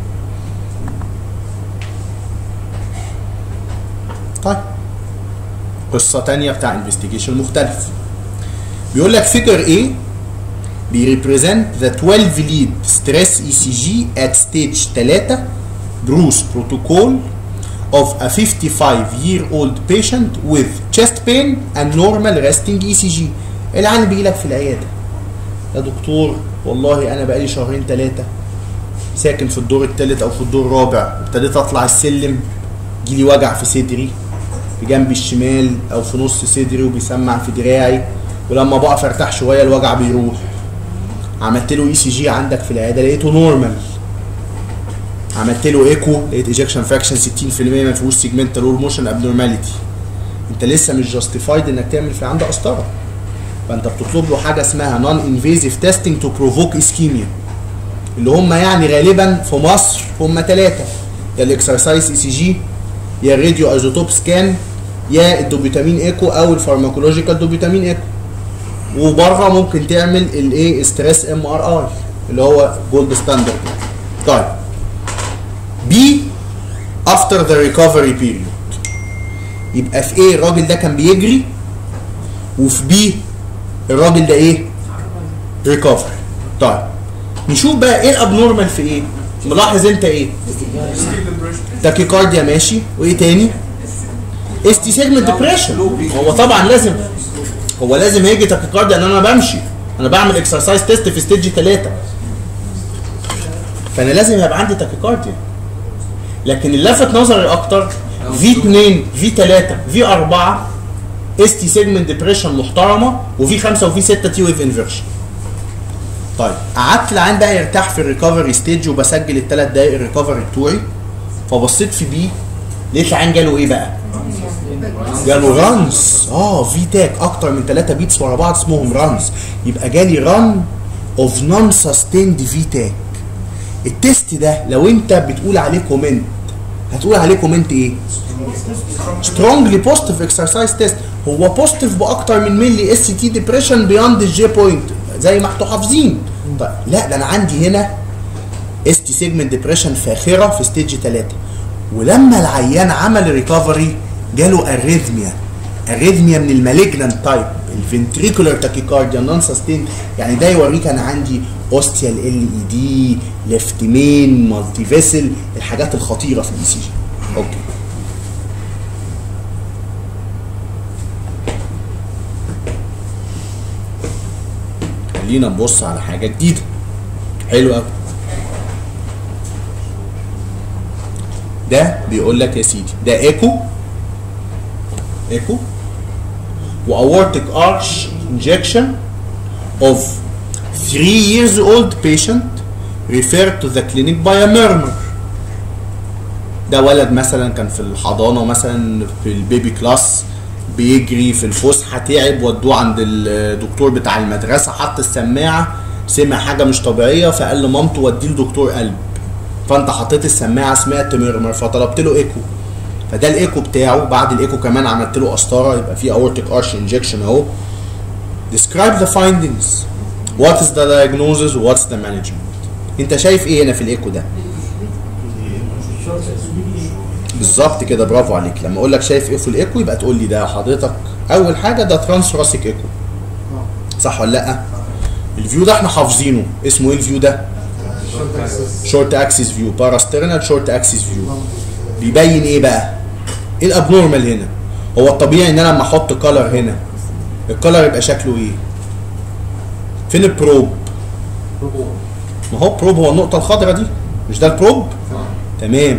[SPEAKER 1] طيب قصة تانية بتاع investigation مختلف بيقول لك figure A بيريبريزنت ذا 12 ليد ستريس اي سي جي ات ستيج 3 بروس بروتوكول of a 55 year old patient with chest pain and normal resting ECG العيان بيجي لك في العياده يا دكتور والله انا بقالي شهرين ثلاثه ساكن في الدور الثالث او في الدور الرابع ابتديت اطلع السلم جيلي وجع في صدري في جنبي الشمال او في نص صدري وبيسمع في دراعي ولما بقف ارتاح شويه الوجع بيروح عملت له اي سي جي عندك في العياده لقيته نورمال عملت له ايكو لقيت ايجكشن فراكشن 60% ما فيهوش سيجمنتال اور موشن ابنورماليتي انت لسه مش جاستيفايد انك تعمل في عنده قسطره فانت بتطلب له حاجه اسمها نون انفيزيف تيستنج تو بروفوك اسكيميا اللي هم يعني غالبا في مصر هم ثلاثه يا الاكسرسايز اي سي جي يا الراديو ايزوتوب سكان يا الدوبيتامين ايكو او الفارماكولوجيكال دوبيتامين ايكو وبره ممكن تعمل الايه ستريس ام ار اي اللي هو جولد ستاندرد طيب بي افتر ذا ريكفري بيريود يبقى في ايه الراجل ده كان بيجري وفي بي الراجل ده ايه ريكفري طيب نشوف بقى ايه الابنورمال في ايه ملاحظ انت ايه تاكيكارديا ماشي وايه تاني استي سيجمنت ديبريشن هو طبعا لازم هو لازم هيجي تاكيكارديا لان انا بمشي انا بعمل اكسرسايز تيست في ستيج 3 فانا لازم يبقى عندي تاكيكارديا لكن اللي لفت نظري اكتر في 2 في 3 في 4 اس تي سيجمنت ديبريشن محترمه وفي 5 وفي 6 تي ويف انفيرشن طيب قعدت العين بقى يرتاح في الريكفري ستيج وبسجل الثلاث دقائق الريكفري بتوعي فبصيت في بي لقيت العين جاله ايه بقى؟ جاله رانز اه في تاك اكتر من 3 بيتس ورا بعض اسمهم رانز يبقى جالي ران اوف نون سستيند في تاك التيست ده لو انت بتقول عليه كومنت هتقول عليه كومنت ايه؟ سترونجلي بوزيتيف اكسرسايز تيست هو بوزيتيف باكتر من ملي اس تي ديبريشن بياند الجي بوينت زي ما انتوا حافظين طيب لا ده انا عندي هنا اس تي سيجمنت ديبريشن فاخره في ستيج 3 ولما العيان عمل ريكفري جاله اريثميا اريثميا من المالجنانت تايب الفنتريكولار تاكيكارديا نون سستين يعني ده يوريك انا عندي اوستيال ال اي دي ليفت مين مالتي فيسل الحاجات الخطيره في الاي سي جي اوكي خلينا نبص على حاجه جديده حلو قوي ده بيقول لك يا سيدي ده ايكو ايكو واورتيك ارش انجكشن of 3 years old patient referred to the clinic by a murmur ده ولد مثلا كان في الحضانه مثلا في البيبي كلاس بيجري في الفسحه تعب ودوه عند الدكتور بتاع المدرسه حط السماعه سمع حاجه مش طبيعيه فقال لمامته وديه لدكتور قلب فانت حطيت السماعه سمعت مرمر فطلبت له ايكو فده الايكو بتاعه بعد الايكو كمان عملت له قسطره يبقى في اورتيك ارش انجكشن اهو describe the findings what is the diagnosis what's the management انت شايف ايه هنا في الايكو ده بالظبط كده برافو عليك لما اقول لك شايف ايه في الايكو يبقى تقول لي ده حضرتك اول حاجه ده ترانس راسيك ايكو صح ولا لا الفيو ده احنا حافظينه اسمه ايه الفيو ده شورت اكسس فيو باراسترنال شورت اكسس فيو بيبين ايه بقى ايه الابنورمال هنا هو الطبيعي ان انا لما احط كلر هنا الكلر يبقى شكله ايه فين البروب ما هو بروب هو النقطه الخضراء دي مش ده البروب تمام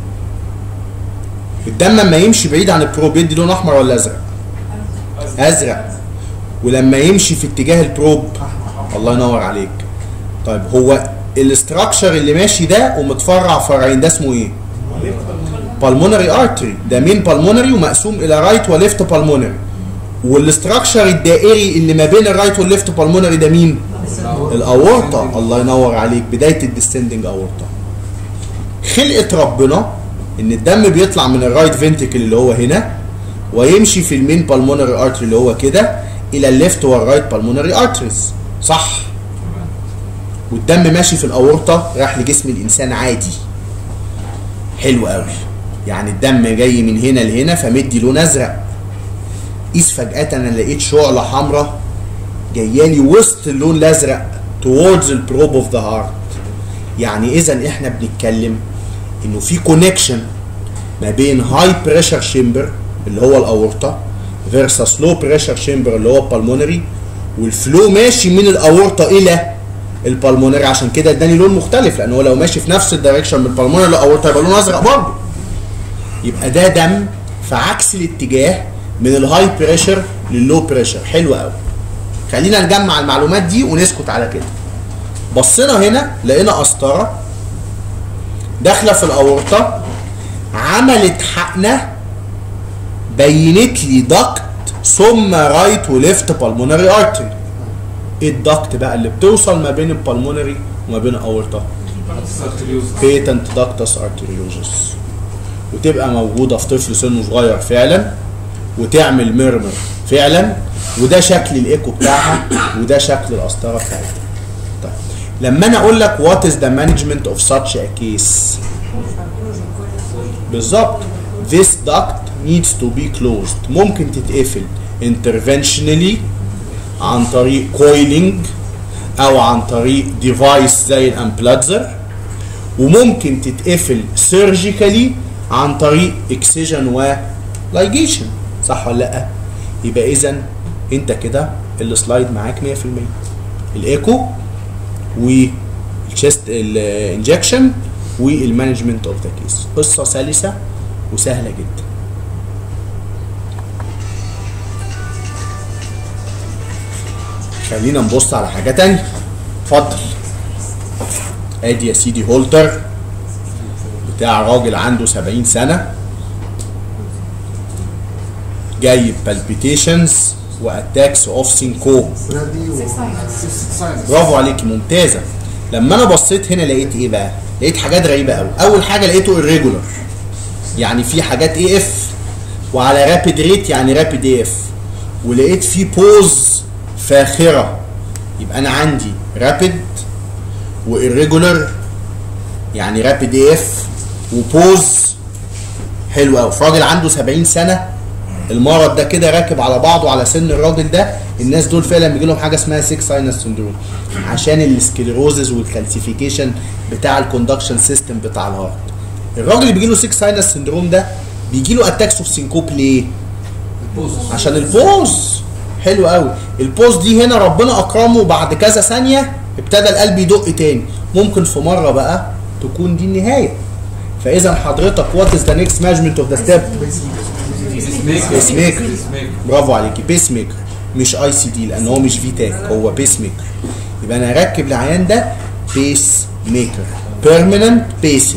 [SPEAKER 1] الدم لما يمشي بعيد عن البروب يدي لون احمر ولا ازرق ازرق ولما يمشي في اتجاه البروب الله ينور عليك طيب هو الاستراكشر اللي ماشي ده ومتفرع فرعين ده اسمه ايه بالمونري ارتري ده مين بالمونري ومقسوم الى رايت وليفت بالمونري والاستراكشر الدائري اللي ما بين الرايت والليفت بالمونري ده مين الاورطه الله ينور عليك بدايه الديسندنج اورطه خلقه ربنا ان الدم بيطلع من الرايت فنتكل اللي هو هنا ويمشي في المين بالمونري ارتري اللي هو كده الى الليفت والرايت بالمونري ارتريز صح والدم ماشي في الاورطه راح لجسم الانسان عادي حلو قوي يعني الدم جاي من هنا لهنا فمدي لون ازرق قيس فجاه انا لقيت شعله حمراء جايالي وسط اللون الازرق towards the probe of the heart يعني اذا احنا بنتكلم انه في كونكشن ما بين هاي بريشر شيمبر اللي هو الاورطه فيرسس لو بريشر شيمبر اللي هو البلمونري والفلو ماشي من الاورطه الى البلمونري عشان كده اداني لون مختلف لان هو لو ماشي في نفس الدايركشن من البلمونري للاورطه يبقى لونه ازرق برضه يبقى ده دم في عكس الاتجاه من الهاي بريشر لللو بريشر حلو قوي خلينا نجمع المعلومات دي ونسكت على كده بصينا هنا لقينا قسطره داخله في الاورطه عملت حقنه بينت لي دكت ثم رايت وليفت بالمونري ارتري ايه الدكت بقى اللي بتوصل ما بين البالمونري وما بين الاورطه بيتنت داكتس ارتريوزس وتبقى موجوده في طفل سنه صغير فعلا وتعمل ميرمر فعلا وده شكل الايكو بتاعها وده شكل القسطره بتاعتها طيب لما انا اقول لك وات از ذا مانجمنت اوف such a case بالظبط this duct needs to be closed ممكن تتقفل interventionally عن طريق coiling او عن طريق ديفايس زي الامبلاتزر وممكن تتقفل surgically عن طريق اكسجن ولايجيشن صح ولا لا يبقى اذا انت كده السلايد معاك 100% الايكو والشيست الانجكشن والمانجمنت اوف ذا كيس قصه سلسه وسهله جدا خلينا نبص على حاجه تانية اتفضل ادي يا سيدي هولتر بتاع راجل عنده 70 سنه جايب بالبيتيشنز واتاكس اوف سينكوب برافو عليكي ممتازه لما انا بصيت هنا لقيت ايه بقى لقيت حاجات غريبه قوي اول حاجه لقيته irregular يعني في حاجات اي اف وعلى رابيد ريت يعني رابيد اي اف ولقيت في بوز فاخره يبقى انا عندي رابيد وإيريجولر يعني رابيد اي اف وبوز حلو قوي راجل عنده 70 سنه المرض ده كده راكب على بعضه على سن الراجل ده الناس دول فعلا بيجي لهم حاجه اسمها 6 ساينس سندروم عشان السكليروزز والكالسيفيكيشن بتاع الكوندكشن سيستم بتاع الهارت الراجل اللي بيجي له 6 ساينس سندروم ده بيجي له اتاكس اوف سينكوب ليه؟ عشان البوز حلو قوي البوز دي هنا ربنا اكرمه بعد كذا ثانيه ابتدى القلب يدق تاني ممكن في مره بقى تكون دي النهايه فاذا حضرتك وات از ذا نيكست مانجمنت اوف ذا ستيب بيس ميكر برافو عليكي بيس ميكر مش اي سي دي لان هو مش في تاك هو بيس ميكر يبقى انا هركب العيان ده بيس ميكر بيرمننت بيسنج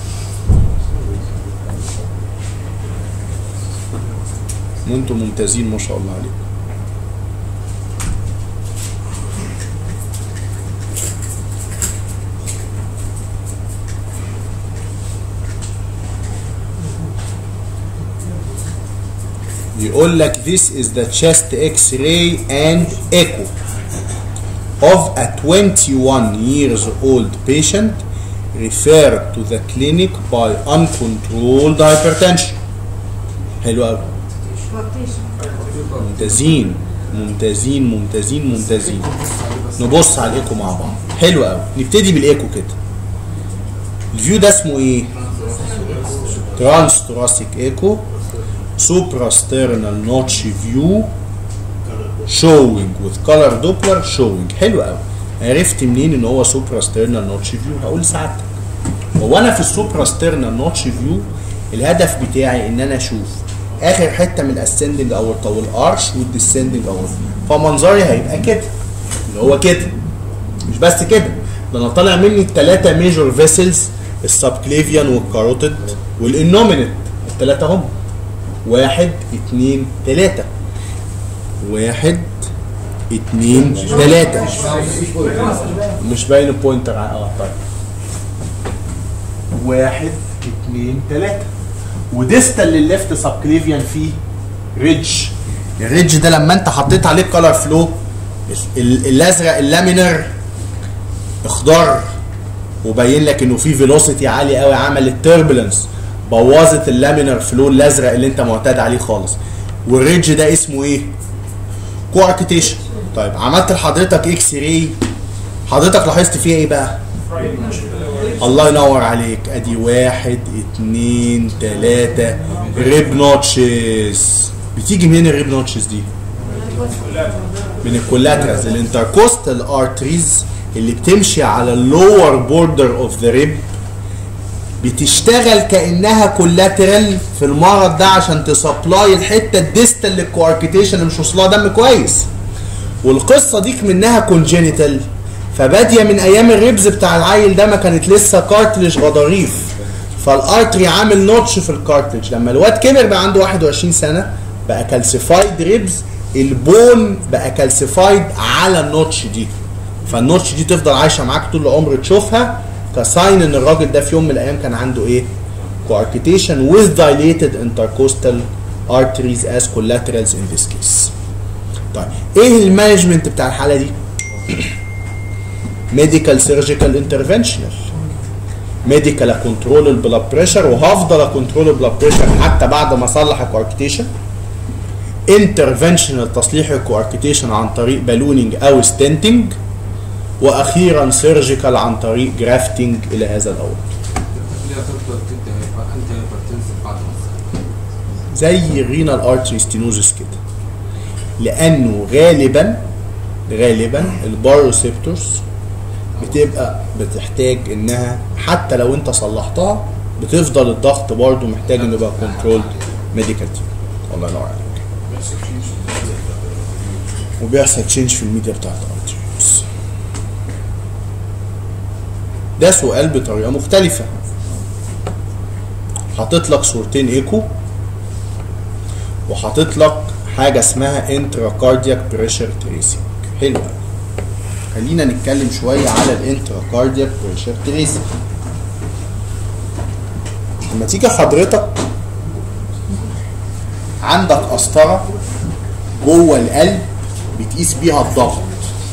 [SPEAKER 1] وانتم ممتازين ما شاء الله عليكم يقول لك this is the chest x-ray and echo of a 21 years old patient referred to the clinic by uncontrolled hypertension حلو قوي ممتازين ممتازين ممتازين ممتازين نبص على الايكو مع بعض حلو قوي نبتدي بالايكو كده الفيو ده اسمه ايه ترانس ثوراسيك ايكو suprasternal notch view showing with color doppler showing حلو قوي عرفت منين ان هو suprasternal notch view هقول لسعادتك هو انا في السوبراسترنال نوتش فيو الهدف بتاعي ان انا اشوف اخر حته من الاسندنج اورتا والارش والديسندنج اورتا فمنظري هيبقى كده اللي هو كده مش بس كده ده انا طالع مني الثلاثه ميجور فيسلز السبكليفيان والكاروتيد والانومينت الثلاثه هم واحد اتنين تلاته واحد اتنين تلاته مش باين البوينتر اه طيب واحد اتنين تلاته وديستال للليفت سبكليفيان فيه ريدج الريدج ده لما انت حطيت عليه كلر فلو ال- الازرق اللامينر اخضر وبين لك انه في فيلوسيتي عالي قوي عملت تربلنس بوظت اللامينر فلو الازرق اللي انت معتاد عليه خالص والريدج ده اسمه ايه؟ كواركتيشن طيب عملت لحضرتك اكس راي حضرتك لاحظت فيها ايه بقى؟ الله ينور عليك ادي واحد اتنين تلاتة ريب نوتشز بتيجي منين الريب نوتشز دي؟ من الكولاترز الانتركوستال ارتريز اللي بتمشي على اللور بوردر اوف ذا ريب بتشتغل كانها كولاترال في المرض ده عشان تسبلاي الحته الديستال للكواركتيشن اللي مش وصلها دم كويس والقصه دي منها كونجينيتال فباديه من ايام الريبز بتاع العيل ده ما كانت لسه كارتلج غضاريف فالارتري عامل نوتش في الكارتلج لما الواد كبر بقى عنده 21 سنه بقى كالسيفايد ريبز البون بقى كالسيفايد على النوتش دي فالنوتش دي تفضل عايشه معاك طول العمر تشوفها كساين ان الراجل ده في يوم من الايام كان عنده ايه؟ coarctation with dilated intercostal arteries as collaterals in this case. طيب ايه المانجمنت بتاع الحاله دي؟ ميديكال سيرجيكال انترفنشنال ميديكال كنترول البلاد بريشر وهفضل كنترول البلاد بريشر حتى بعد ما اصلح الكواركتيشن انترفنشنال تصليح الكواركتيشن عن طريق بالونينج او ستنتنج واخيرا سيرجيكال عن طريق جرافتنج الى هذا الاول
[SPEAKER 4] ليه هتفضل تدي هيبقى انت هايبرتنسف بعد ما
[SPEAKER 1] زي رينال ارتري ستينوزس كده لانه غالبا غالبا الباروسيبتورز بتبقى بتحتاج انها حتى لو انت صلحتها بتفضل الضغط برضه محتاج انه يبقى كنترول ميديكال تيم الله ينور عليك وبيحصل تشينج في الميديا بتاعت الارتريوس ده سؤال بطريقه مختلفه حاطط لك صورتين ايكو وحاطط لك حاجه اسمها انترا كاردياك بريشر تريسنج حلو قوي خلينا نتكلم شويه على الانترا كاردياك بريشر تريسنج لما تيجي حضرتك عندك قسطره جوه القلب بتقيس بيها الضغط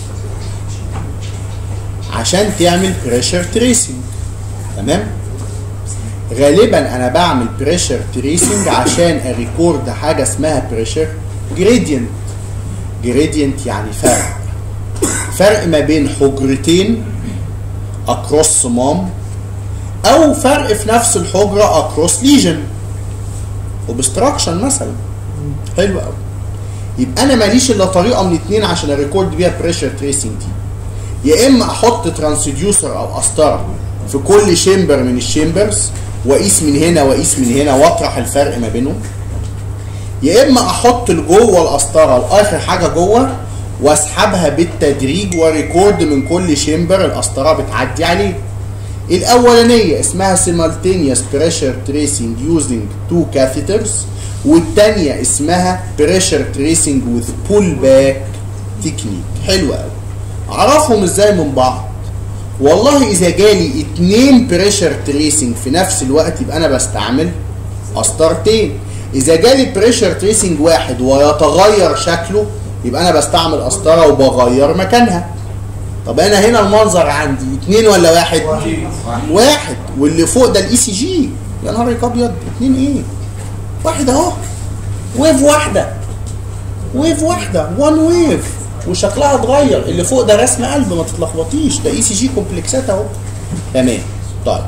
[SPEAKER 1] عشان تعمل بريشر تريسنج تمام غالبا انا بعمل بريشر تريسنج عشان اريكورد حاجه اسمها بريشر جريدينت جريدينت يعني فرق فرق ما بين حجرتين اكروس صمام او فرق في نفس الحجره اكروس ليجن اوبستراكشن مثلا حلو قوي يبقى انا ماليش الا طريقه من اتنين عشان اريكورد بيها بريشر تريسنج دي يا اما احط ترانسديوسر او قسطره في كل شيمبر من الشيمبرز واقيس من هنا واقيس من هنا واطرح الفرق ما بينهم يا اما احط لجوه القسطره لاخر حاجه جوه واسحبها بالتدريج وريكورد من كل شيمبر القسطره بتعدي عليه الاولانيه اسمها simultaneous pressure tracing using two catheters والثانيه اسمها pressure tracing with pull back technique حلو قوي اعرفهم ازاي من بعض والله اذا جالي اتنين بريشر تريسنج في نفس الوقت يبقى انا بستعمل قسطرتين اذا جالي بريشر تريسنج واحد ويتغير شكله يبقى انا بستعمل قسطره وبغير مكانها طب انا هنا المنظر عندي اتنين ولا واحد واحد واللي فوق ده الاي سي جي يا نهار ابيض اتنين ايه واحد اهو ويف واحده ويف واحده وان ويف وشكلها اتغير اللي فوق ده رسم قلب ما تتلخبطيش ده اي سي جي كومبلكسات اهو تمام طيب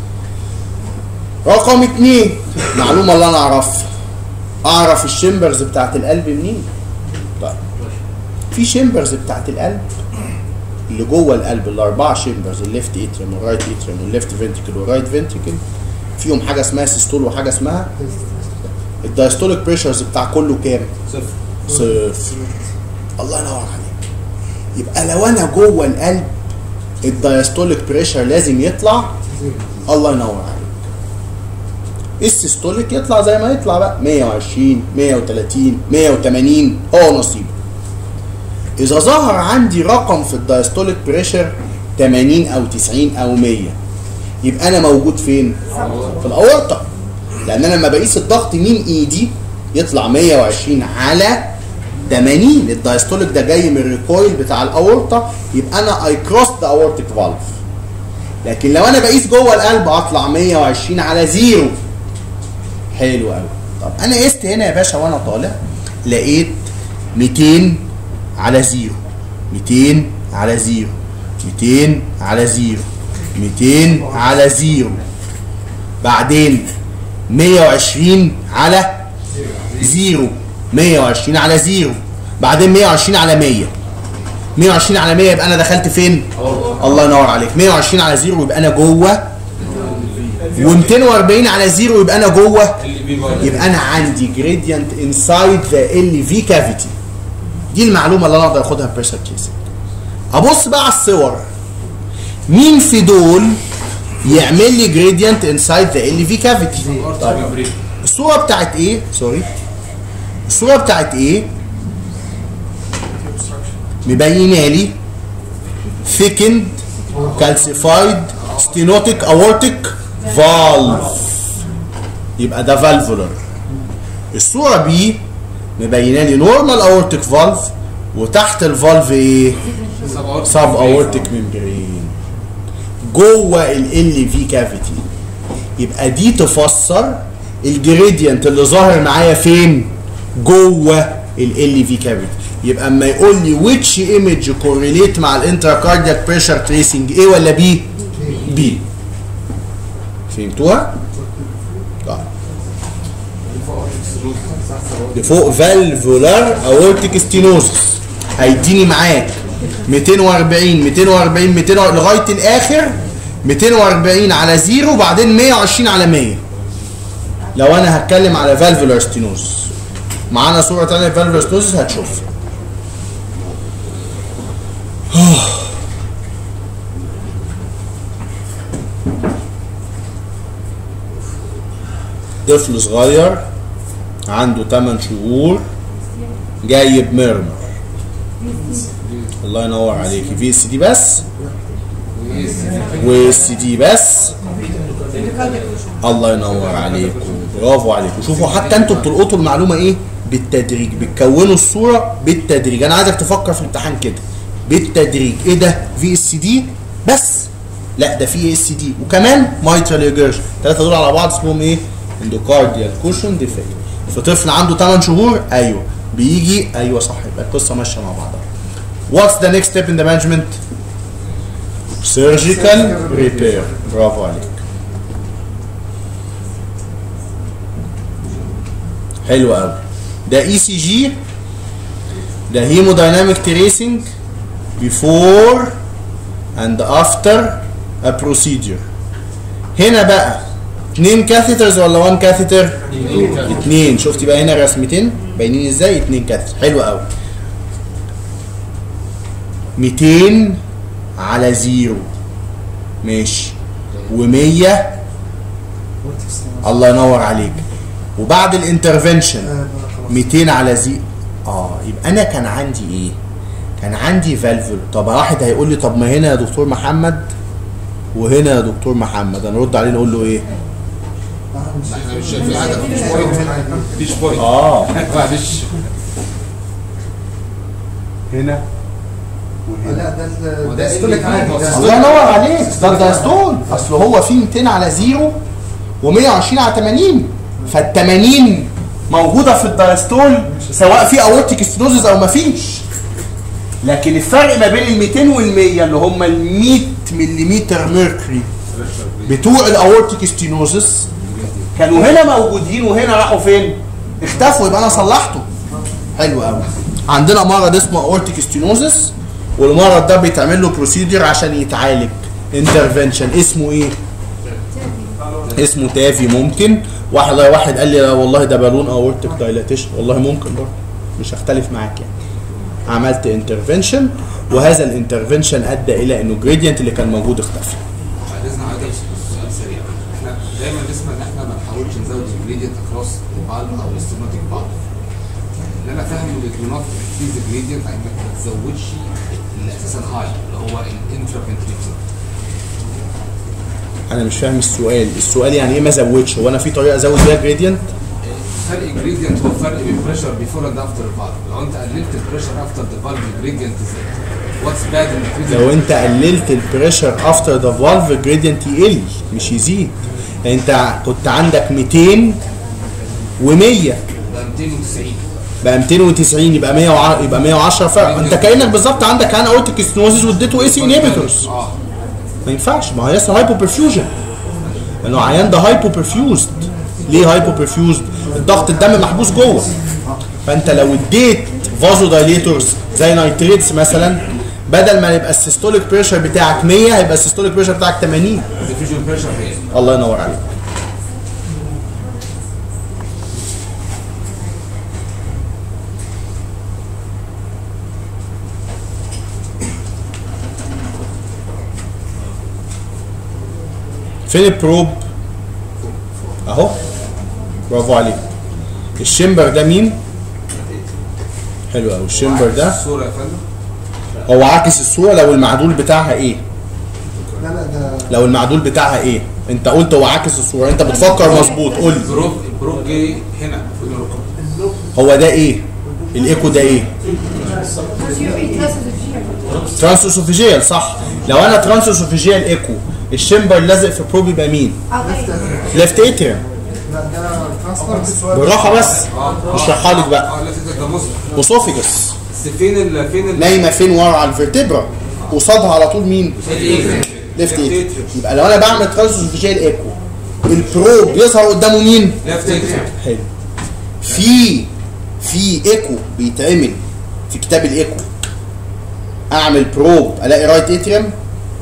[SPEAKER 1] رقم اتنين معلومه اللي انا اعرفها اعرف الشمبرز بتاعت القلب منين طيب في شمبرز بتاعت القلب اللي جوه القلب الاربعه شمبرز الليفت اتريم والرايت اتريم والليفت فنتريكل والرايت فنتريكل فيهم حاجه اسمها سيستول وحاجه اسمها الدايستوليك بريشرز بتاع كله كام؟
[SPEAKER 2] صفر
[SPEAKER 1] صفر الله ينور عليك يبقى لو انا جوه القلب الدايستوليك بريشر لازم يطلع الله ينور عليك السيستوليك يطلع زي ما يطلع بقى 120 130 180 هو نصيبه اذا ظهر عندي رقم في الدايستوليك بريشر 80 او 90 او 100 يبقى انا موجود فين في الاورطه لان انا لما بقيس الضغط من ايدي يطلع 120 على 80 الدايستوليك ده جاي من الريكويل بتاع الاورطه يبقى انا اي كروس ذا اورتيك فالف لكن لو انا بقيس جوه القلب اطلع 120 على زيرو حلو قوي طب انا قست هنا يا باشا وانا طالع لقيت 200 على زيرو 200 على زيرو 200 على زيرو 200 على زيرو بعدين 120 على زيرو 120 على زيرو بعدين 120 على 100 120 على 100 يبقى انا دخلت فين؟ الله ينور عليك 120 على زيرو يبقى انا جوه و240 على زيرو يبقى انا جوه
[SPEAKER 2] اللي بي باي
[SPEAKER 1] يبقى انا عندي جريدينت انسايد ذا ال في كافيتي دي المعلومه اللي انا اقدر اخدها بريشر تريسنج ابص بقى على الصور مين في دول يعمل لي جريدينت انسايد ذا ال في كافيتي
[SPEAKER 2] طيب
[SPEAKER 1] الصوره بتاعت ايه سوري الصوره بتاعت ايه مبينه لي thickened calcified stenotic aortic valve يبقى ده فالفولر الصوره بي مبينه لي نورمال اورتيك فالف وتحت الفالف ايه سب اورتيك ممبرين جوه ال في كافيتي يبقى دي تفسر الجريدينت اللي ظاهر معايا فين جوه ال في كافيتي يبقى اما يقول لي which image correlate مع الانتراكاردياك بريشر تريسنج ايه ولا بي بي فهمتوها طيب دي فوق فالفولار اورتيك ستينوزس هيديني معاك 240 240 200 لغايه الاخر 240 على زيرو وبعدين 120 على 100 لو انا هتكلم على فالفولار ستينوزس معانا صوره ثانيه فالفولار ستينوزس هتشوفها طفل صغير عنده 8 شهور جايب ميرمر الله ينور عليك في اس دي بس واس دي بس الله ينور عليكم برافو عليكم شوفوا حتى انتوا بتلقطوا المعلومه ايه بالتدريج بتكونوا الصوره بالتدريج انا عايزك تفكر في الامتحان كده بالتدريج ايه ده في اس دي بس لا ده في اس دي وكمان مايترال ايجرشن الثلاثه دول على بعض اسمهم ايه اندوكارديال كوشن ديفكت في طفل عنده 8 شهور ايوه بيجي ايوه صح يبقى القصه ماشيه مع بعضها What's the next step in the management? Surgical repair. برافو عليك. حلو قوي. ده اي سي جي ده hemodynamic tracing before and after a procedure هنا بقى اتنين كاثيترز ولا وان كاثيتر؟ اتنين شفتي بقى هنا رسمتين باينين ازاي؟ اتنين كاثيتر حلو قوي 200 على زيرو ماشي و100 الله ينور عليك وبعد الانترفنشن 200 على زي اه يبقى انا كان عندي ايه؟ كان عندي فالفول طب واحد هيقول لي طب ما هنا يا دكتور محمد وهنا يا دكتور محمد انا ارد عليه نقول له ايه؟
[SPEAKER 4] احنا مش شايفين حاجه مفيش بوينت مفيش بوينت
[SPEAKER 1] اه
[SPEAKER 4] معلش
[SPEAKER 1] هنا
[SPEAKER 5] لا ده ال-
[SPEAKER 4] وده
[SPEAKER 5] ده ستولك عادي ده
[SPEAKER 1] الله ينور عليك ده الدايستول اصل هو في 200 على زيرو و120 على 80 فال 80 موجوده في الدايستول سواء في اورتيك ستينوزز او ما فيش لكن الفرق ما بين ال 200 وال 100 اللي هم ال 100 ملم ميركوري بتوع الاورتيك ستينوزس كانوا هنا موجودين وهنا راحوا فين؟ اختفوا يبقى انا صلحته حلو قوي عندنا مرض اسمه اورتيك ستينوزس والمرض ده بيتعمل له بروسيدر عشان يتعالج انترفنشن اسمه ايه؟ اسمه تافي ممكن واحد واحد قال لي لا والله ده بالون اورتيك دايلاتيشن والله ممكن برضه مش هختلف معاك يعني عملت انترفنشن وهذا الانترفنشن ادى الى انه الجريدينت اللي كان موجود اختفى
[SPEAKER 2] بعد اذن حضرتك سؤال سريع احنا دايما نسمع ان احنا ما نحاولش نزود الجريدينت اكروس البالم او الاستيماتيك بالم اللي انا فاهم ان الكلينات فيز جريدينت انك ما تزودش اللي اساسا هاي اللي هو الانترا
[SPEAKER 1] انا مش فاهم السؤال السؤال يعني ايه ما ازودش هو انا في طريقه ازود بيها جريدينت
[SPEAKER 2] فرق جريدينت هو فرق بين بريشر بيفور اند افتر الفالف لو انت قللت البريشر افتر ذا فالف جريدينت واتس باد ان
[SPEAKER 1] لو انت قللت البريشر افتر ذا فالف الجريدينت يقل مش يزيد يعني انت كنت عندك 200 و100
[SPEAKER 2] ده 290
[SPEAKER 1] بقى 290 يبقى 100 وع- يبقى 110 فرق انت كانك بالظبط عندك انا اورتيك ستنوزيس واديته اي سي انهبيتورز
[SPEAKER 2] اه
[SPEAKER 1] ما ينفعش ما هو لسه هايبو برفيوجن لانه عيان ده هايبو برفيوزد ليه هايبو برفيوزد الضغط الدم محبوس جوه فانت لو اديت فازو دايليتورز زي نايتريتس مثلا بدل ما يبقى السيستوليك بريشر بتاعك 100 هيبقى السيستوليك بريشر بتاعك 80
[SPEAKER 2] الديفيوجن بريشر هي
[SPEAKER 1] الله ينور عليك فين البروب اهو برافو عليك الشمبر ده مين حلو قوي الشمبر ده
[SPEAKER 2] الصوره يا فندم
[SPEAKER 1] هو عاكس الصوره لو المعدول بتاعها ايه
[SPEAKER 5] لا لا ده
[SPEAKER 1] لو المعدول بتاعها ايه انت قلت هو عاكس الصوره انت بتفكر مظبوط قول لي
[SPEAKER 2] البروب البروب جه هنا في الركب
[SPEAKER 1] هو ده ايه الايكو ده ايه ترانسوسوفيجيال صح لو انا ترانسوسوفيجيال ايكو الشمبر لازق في بروب يبقى مين ليفت اتريم
[SPEAKER 5] لا ده ترانسفير
[SPEAKER 1] بالراحه بس اشرحها لك بقى
[SPEAKER 2] اه لا ده مصر
[SPEAKER 1] اوسوفيجس
[SPEAKER 2] بس فين ال فين ال
[SPEAKER 1] نايمه فين ورا على الفرتبرا قصادها على طول مين ليفت اتريم يبقى لو انا بعمل ترانسوسوفيجيال ايكو البروب يظهر قدامه مين
[SPEAKER 2] ليفت اتريم
[SPEAKER 1] حلو في في ايكو بيتعمل في كتاب الايكو اعمل بروب الاقي رايت اتريم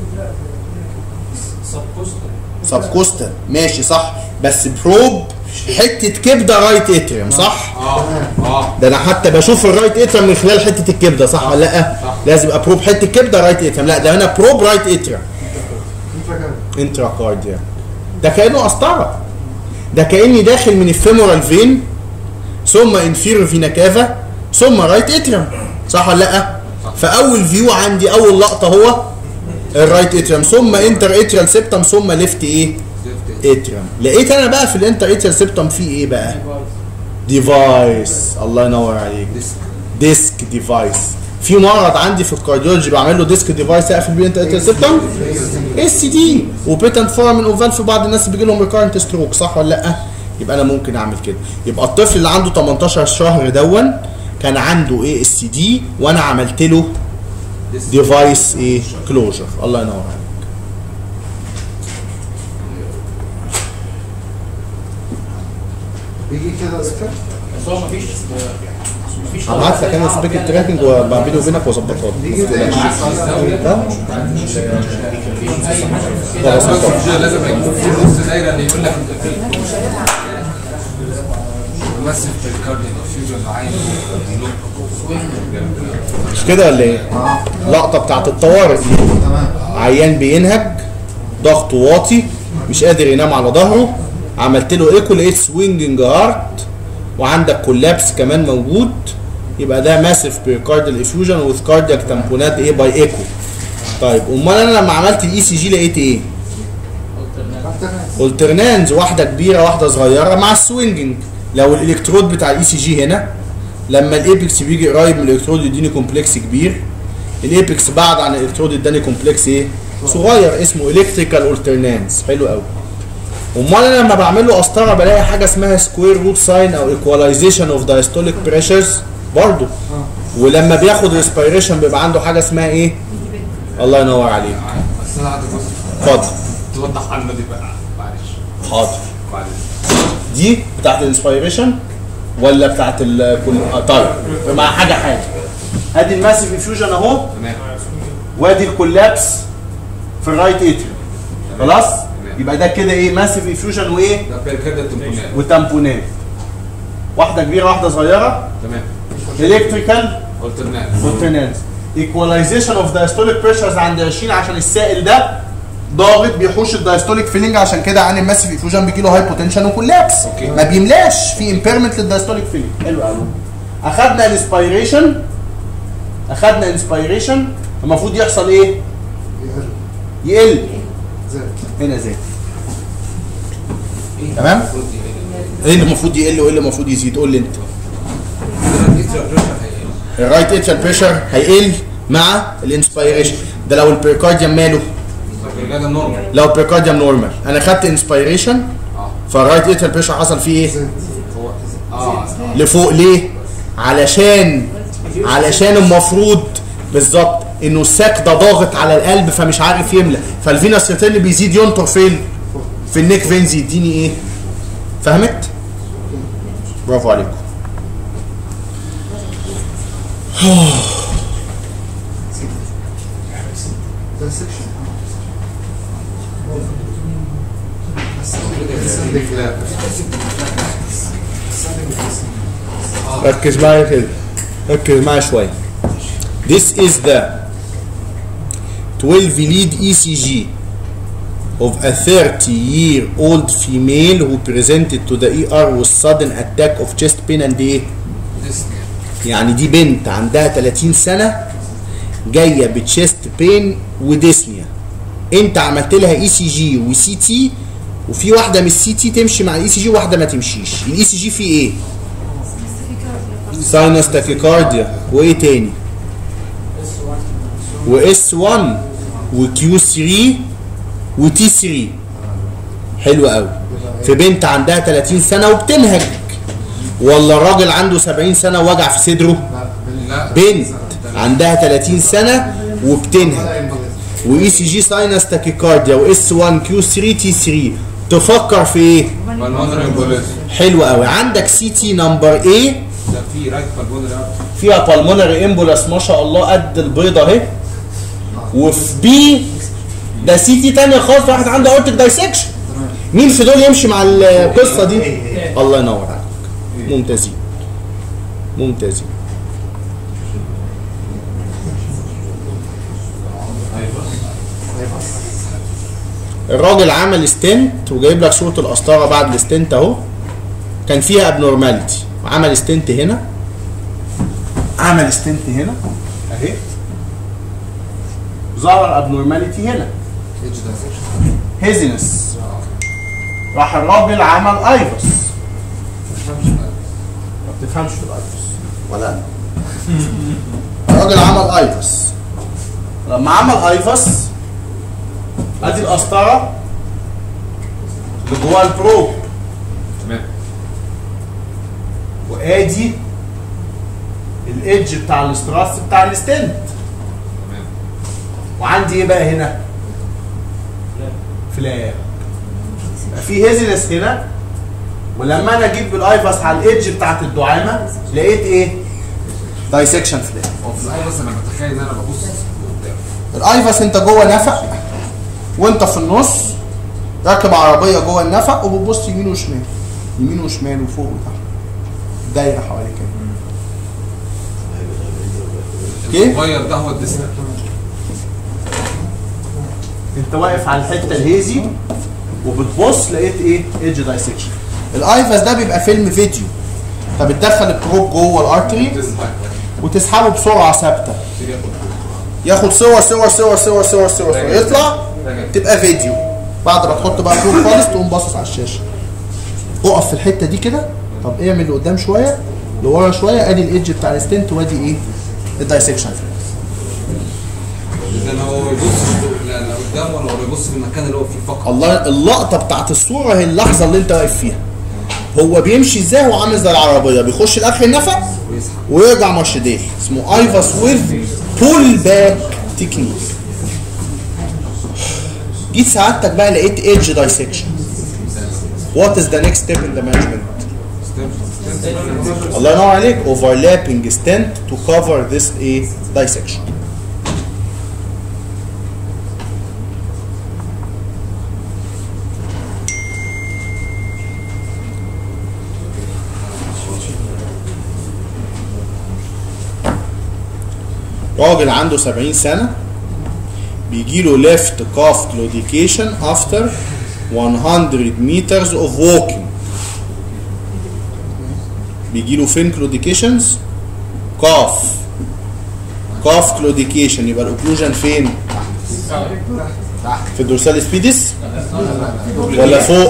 [SPEAKER 1] سبكوستال ماشي صح بس بروب حته كبده رايت اتريم صح
[SPEAKER 2] اه اه
[SPEAKER 1] ده انا حتى بشوف الرايت اتريم من خلال حته الكبده صح ولا لا لازم يبقى بروب حته كبده رايت اتريم لا ده هنا بروب رايت اتريم انترا كارديا ده كانه قسطره ده كاني داخل من الفيمورال فين ثم انفيرو فينا كافا ثم رايت اتريم صح ولا لا فاول فيو عندي اول لقطه هو الرايت اتريم ثم انتر اتريال سيبتم ثم ليفت ايه
[SPEAKER 2] ليفت
[SPEAKER 1] اتريم لقيت انا بقى في الانتر اتريال سيبتم في ايه بقى ديفايس الله ينور عليك
[SPEAKER 2] ديسك
[SPEAKER 1] ديسك ديفايس في مرض عندي في الكارديولوجي بعمل له ديسك ديفايس اقفل بيه انت انت سيبتم اس دي وبيتنت فورمن اوفال في بعض الناس بيجي لهم ريكارنت ستروك صح ولا لا يبقى انا ممكن اعمل كده يبقى الطفل اللي عنده 18 شهر دون كان عنده ايه اس دي وانا عملت له
[SPEAKER 2] ديسك
[SPEAKER 1] ديفايس ايه كلوجر الله ينور عليك
[SPEAKER 5] بيجي كده سكر
[SPEAKER 3] بس هو مفيش
[SPEAKER 1] هبعت لك انا سبيك التراكنج وبيني وبينك واظبطها لك لا؟ خلاص اتفقنا.
[SPEAKER 2] لازم يكون في نص دايره اللي يقول لك ممثل في الكارديو فيوجن عايز
[SPEAKER 1] مش كده ولا ايه؟ لقطه بتاعت الطوارئ عيان بينهج ضغطه واطي مش قادر ينام على ظهره عملت له ايكو لقيت سوينجنج هارت وعندك كولابس كمان موجود يبقى ده ماسيف بيركارديال افيوجن وذ كاردياك تامبونات ايه باي ايكو طيب امال انا لما عملت الاي سي جي لقيت ايه؟ الترنانز واحده كبيره واحده صغيره مع السوينجنج لو الالكترود بتاع الاي سي جي هنا لما الايبكس بيجي قريب من الالكترود يديني كومبلكس كبير الايبكس بعد عن الالكترود اداني كومبلكس ايه صغير اسمه الكتريكال اولترنانس حلو قوي امال انا لما بعمل له قسطره بلاقي حاجه اسمها سكوير روت ساين او ايكواليزيشن اوف دايستوليك بريشرز برضه ولما بياخد ريسبيريشن بيبقى عنده حاجه اسمها ايه الله ينور عليك
[SPEAKER 2] بس انا عايز
[SPEAKER 1] اتفضل
[SPEAKER 2] توضح عنا دي بقى معلش
[SPEAKER 1] حاضر
[SPEAKER 2] معلش
[SPEAKER 1] دي بتاعت الانسبيريشن ولا بتاعت ال آه، طيب مع حاجه حاجه ادي الماسيف انفيوجن اهو
[SPEAKER 2] تمام
[SPEAKER 1] وادي الكولابس في الرايت اتريوم خلاص يبقى ده كده ايه ماسيف انفيوجن وايه
[SPEAKER 2] ده بيركادا التمبونات
[SPEAKER 1] وتامبونات واحده كبيره واحده صغيره
[SPEAKER 2] تمام
[SPEAKER 1] الكتريكال
[SPEAKER 2] الترنات
[SPEAKER 1] والتنانس ايكواليزيشن اوف دايستوليك بريشرز عند 20 عشان السائل ده ضاغط بيحوش الدايستوليك فيلينج عشان كده عن الماسيف انفيوجن بيجي له هايبوتنشن وكولابس
[SPEAKER 2] أوكي.
[SPEAKER 1] ما بيملاش في امبيرمنت للدايستوليك فيلينج حلو قوي اخدنا الانسبيريشن اخدنا انسبيريشن المفروض يحصل ايه؟ يقل هنا زاد تمام؟ ايه اللي المفروض يقل وايه اللي المفروض يزيد قول لي انت الرايت اتريال بريشر هيقل مع الانسبيريشن ده لو البريكارديوم ماله
[SPEAKER 2] البركادا نورمال
[SPEAKER 1] لو البريكارديوم نورمال انا خدت انسبيريشن
[SPEAKER 2] اه
[SPEAKER 1] فالرايت اتريال بريشر حصل فيه ايه
[SPEAKER 2] هو اه
[SPEAKER 1] لفوق ليه علشان علشان المفروض بالظبط انه الساك ده ضاغط على القلب فمش عارف يملى فالفينس اللي بيزيد ينطر فين في النيك فينز يديني ايه فهمت برافو عليكم
[SPEAKER 5] ده سكشن
[SPEAKER 1] ركز معايا كده ركز معايا شويه This is the 12 lead ECG of a 30 year old female who presented to the ER with sudden attack of chest pain and ايه يعني دي بنت عندها 30 سنة جاية بتشيست بين وديسنيا انت عملت لها اي سي جي وسي تي وفي واحدة من السي تي تمشي مع الاي سي جي وواحدة ما تمشيش الاي سي جي فيه ايه؟ ساينس تاكيكارديا وايه تاني؟ واس 1 وكيو 3 وتي 3 حلو قوي في بنت عندها 30 سنة وبتنهج ولا الراجل عنده 70 سنة ووجع في صدره؟
[SPEAKER 2] لا
[SPEAKER 1] بنت عندها 30 سنه وبتنهج واي سي جي ساينس تاكيكارديا واس 1 كيو 3 تي 3 تفكر في ايه؟
[SPEAKER 2] بالمونري امبوليس
[SPEAKER 1] حلو قوي عندك سي تي نمبر ايه
[SPEAKER 2] ده في رايت بالمونري
[SPEAKER 1] فيها بالمونري امبولاس ما شاء الله قد البيضه اهي وفي بي ده سي تي تانية خالص واحد عنده اورتيك دايسكشن مين في دول يمشي مع القصه دي؟ الله ينور عليك ممتازين ممتازين الراجل عمل ستنت وجايب لك صوره القسطره بعد الستنت اهو كان فيها ابنورماليتي وعمل ستنت هنا عمل ستنت هنا اهي ظهر ابنورماليتي هنا هيزنس راح الراجل عمل ايفس ما بتفهمش في الايفس ولا انا الراجل عمل ايفس لما عمل ايفس ادي القسطره اللي جواها البروب
[SPEAKER 2] تمام
[SPEAKER 1] وادي الايدج بتاع الاستراس بتاع الستنت
[SPEAKER 2] تمام
[SPEAKER 1] وعندي ايه بقى هنا؟ فلاج يبقى في هيزنس هنا ولما انا جيت بالايفاس على الايدج بتاعت الدعامه لقيت ايه؟ دايسكشن فلاب
[SPEAKER 2] هو في الايبس انا بتخيل ان انا ببص قدام
[SPEAKER 1] الايفاس انت جوه نفق وانت في النص راكب عربيه جوه النفق وبتبص يمين وشمال يمين وشمال وفوق وتحت دايره حواليك كده اوكي
[SPEAKER 2] الصغير ده هو الديستنت
[SPEAKER 1] انت واقف على الحته الهيزي وبتبص لقيت ايه ايدج دايسكشن الايفاس ده بيبقى فيلم فيديو انت بتدخل البروب جوه الارتري وتسحبه بسرعه ثابته ياخد صور صور صور صور صور صور, صور. يطلع تبقى فيديو بعد ما تحط بقى فوق خالص تقوم باصص على الشاشه اقف في الحته دي كده طب اعمل لقدام شويه لورا شويه ادي الايدج بتاع الستنت وادي ايه الدايسكشن
[SPEAKER 2] اذا هو يبص لا لا قدام ولا هو يبص في المكان اللي هو فيه فقط
[SPEAKER 1] الله اللقطه بتاعت الصوره هي اللحظه اللي انت واقف فيها هو بيمشي ازاي هو عامل زي العربيه بيخش لاخر النفق
[SPEAKER 2] ويسحب
[SPEAKER 1] ويرجع مارش ديل اسمه ايفاس ويز بول باك تكنيك جيت سعادتك بقى لقيت ايدج دايسكشن وات از ذا نيكست ستيب ان ذا مانجمنت الله ينور عليك overlapping stent to cover this a dissection راجل عنده 70 سنة بيجي له left calf claudication after 100 meters of walking بيجي له فين كلوديكيشنز كاف كاف كلوديكيشن يبقى الاوكلوجن فين في الدورسال سبيدس ولا فوق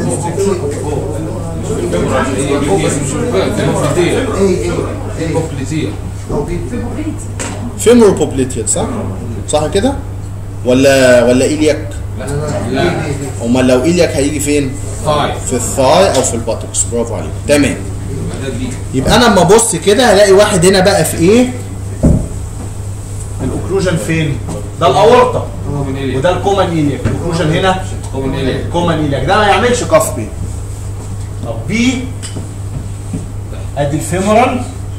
[SPEAKER 1] فيمور بوبليتيد صح صح كده ولا ولا ايلياك امال لو ايلياك هيجي فين في الثاي او في الباتوكس برافو عليك تمام يبقى انا اما ابص كده هلاقي واحد هنا بقى في ايه الاوكلوجن فين ده الاورطه وده الكومن ايلياك الاوكلوجن هنا كومن ايلياك ده ما يعملش كف بين طب بي ادي الفيمورال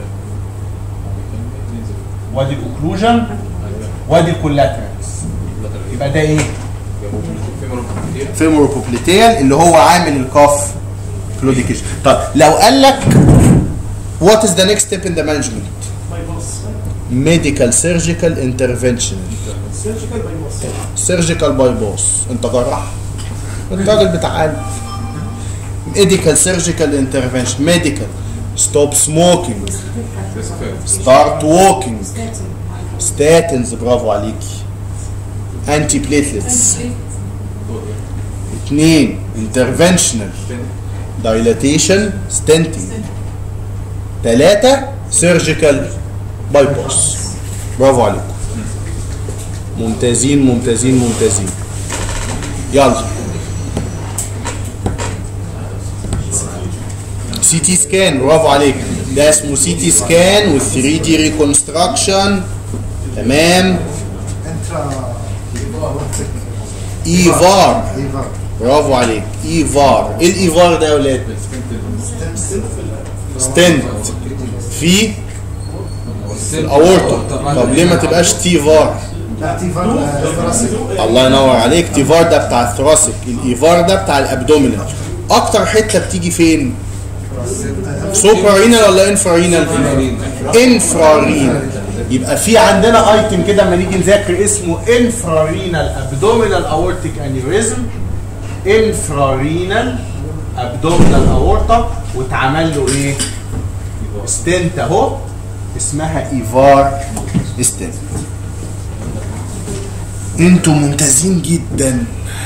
[SPEAKER 1] وادي الاوكلوجن وادي الكولاترالز يبقى ده ايه فيمورال بوبليتيال اللي هو عامل الكاف كلوديكيشن طب لو قال لك what is the next step in the management medical surgical intervention surgical bypass انت جراح انت راجل بتاع قلب medical surgical intervention medical stop smoking start walking statins برافو عليكي anti platelets اثنين interventional dilatation stenting ثلاثة surgical bypass برافو عليكم ممتازين ممتازين ممتازين يلا سي تي سكان برافو عليك ده اسمه سي تي سكان وال 3 دي ريكونستراكشن تمام
[SPEAKER 5] انترا
[SPEAKER 1] ايفار
[SPEAKER 5] ايفار
[SPEAKER 1] برافو عليك ايفار ايه الايفار ده يا ولاد ستنت في الاورطه طب ليه ما تبقاش تي فار
[SPEAKER 5] لا تيفار ثراسيك
[SPEAKER 1] الله ينور عليك تيفار ده بتاع الثراسك الايفار ده بتاع الابدومينال اكتر حته بتيجي فين سوبرارينال ولا انفرارينال انفرارينال يبقى في عندنا ايتم كده اما نيجي نذاكر اسمه انفرارينال ابدومينال اورتيك انيوريزم انفرارينال ابدومينال اورتا واتعمل له ايه ستنت اهو اسمها ايفار ستنت انتوا ممتازين جدا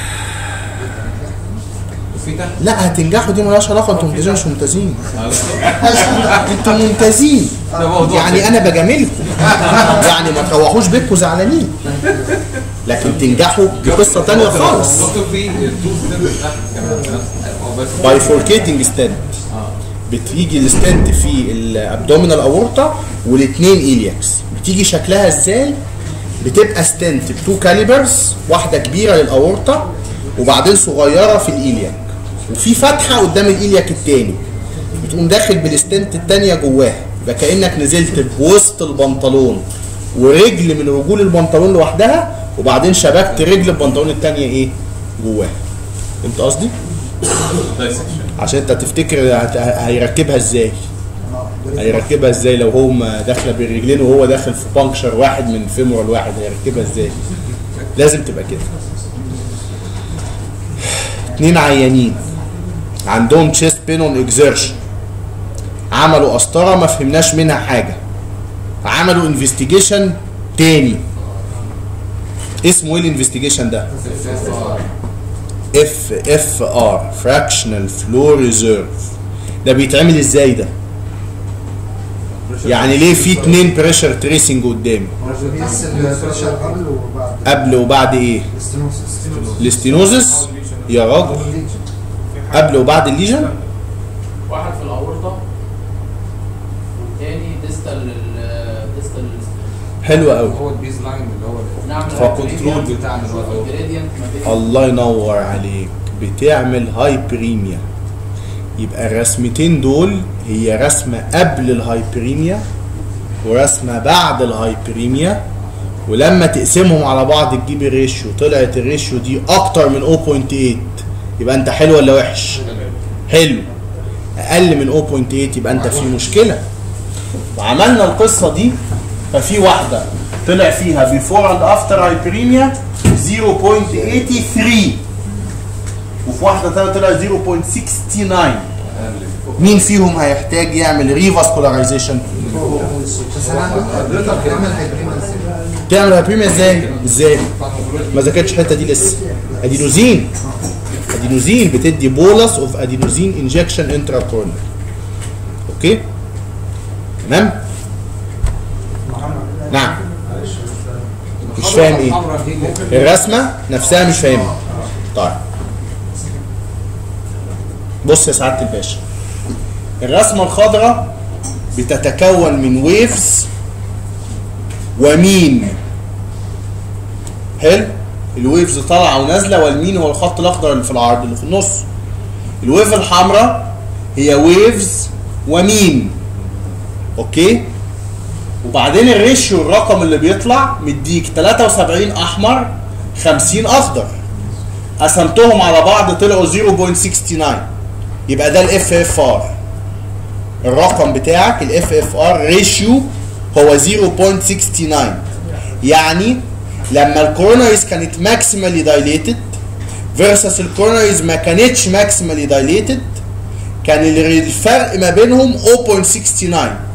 [SPEAKER 2] في ده
[SPEAKER 1] لا هتنجحوا دي مالهاش علاقه انتوا ممتازين مش ممتازين انتوا ممتازين يعني انا بجاملكم يعني ما تروحوش بيتكم زعلانين لكن تنجحوا دي قصه تانية خالص
[SPEAKER 2] ممكن في التوز ده تحت كمان أو بس
[SPEAKER 1] بايفوركيتنج ستنت بتيجي الستنت في الابدومينال اورتا والاثنين ايلياكس بتيجي شكلها ازاي بتبقى ستنت بتو كاليبرز واحده كبيره للاورتا وبعدين صغيره في الايلياك وفي فتحه قدام الايلياك التاني بتقوم داخل بالستنت التانيه جواها يبقى كانك نزلت بوسط البنطلون ورجل من رجول البنطلون لوحدها وبعدين شبكت رجل البنطلون الثانيه ايه جواها فهمت قصدي عشان انت تفتكر هت- هيركبها ازاي هيركبها ازاي لو هو ما داخله بالرجلين وهو داخل في بانكشر واحد من فيمورال واحد هيركبها ازاي لازم تبقى كده اتنين عيانين عندهم تشيست بين اون اكزيرشن عملوا قسطره ما فهمناش منها حاجه عملوا انفستيجيشن تاني اسمه ايه الانفستيجيشن ده اف اف ار فراكشنال فلو ريزيرف ده بيتعمل ازاي ده يعني ليه في اتنين بريشر تريسنج قدامي
[SPEAKER 5] بيقيس البريشر قبل وبعد
[SPEAKER 1] قبل وبعد ايه
[SPEAKER 5] الاستنوسس
[SPEAKER 1] الاستينوزس يا راجل قبل وبعد الليجن
[SPEAKER 6] واحد في الاورطه والتاني ديستال ديستال
[SPEAKER 1] حلو قوي
[SPEAKER 2] هو البيز لاين اللي هو
[SPEAKER 6] نعمل
[SPEAKER 1] فكنترول
[SPEAKER 2] بتاعنا اللي هو
[SPEAKER 6] الجريدينت ما بين
[SPEAKER 1] الله ينور عليك بتعمل هايبريميا يبقى الرسمتين دول هي رسمة قبل الهايبريميا ورسمة بعد الهايبريميا ولما تقسمهم على بعض تجيب الريشيو طلعت الريشيو دي اكتر من 0.8 يبقى انت حلو ولا وحش حلو اقل من 0.8 يبقى انت في مشكله وعملنا القصه دي ففي واحده طلع فيها بيفور اند افتر هايبريميا 0.83 وفي واحده تانية طلع 0.69 مين فيهم هيحتاج يعمل ريفاسكولارايزيشن
[SPEAKER 5] بس انا حضرتك بيعمل هيبريما ازاي؟
[SPEAKER 1] تعمل هايبريميا ازاي ازاي ما ذاكرتش الحته دي لسه ادينوزين ادينوزين بتدي بولس اوف ادينوزين انجكشن انترا كورنر اوكي تمام نعم مش فاهم ايه
[SPEAKER 2] الحمراء دي اللي-
[SPEAKER 1] الرسمه نفسها مش فاهمها طيب بص يا سعاده الباشا الرسمه الخضراء بتتكون من ويفز ومين حلو الويفز طالعه ونازله والمين هو الخط الاخضر اللي في العرض اللي في النص الويف الحمراء هي ويفز ومين اوكي وبعدين الريشيو الرقم اللي بيطلع مديك 73 احمر 50 اخضر قسمتهم على بعض طلعوا 0.69 يبقى ده الاف اف ار الرقم بتاعك الاف اف ار ريشيو هو 0.69 يعني لما الكوروناريز كانت ماكسيمالي دايليتد فيرسس الكوروناريز ما كانتش ماكسيمالي دايليتد كان الفرق ما بينهم 0.69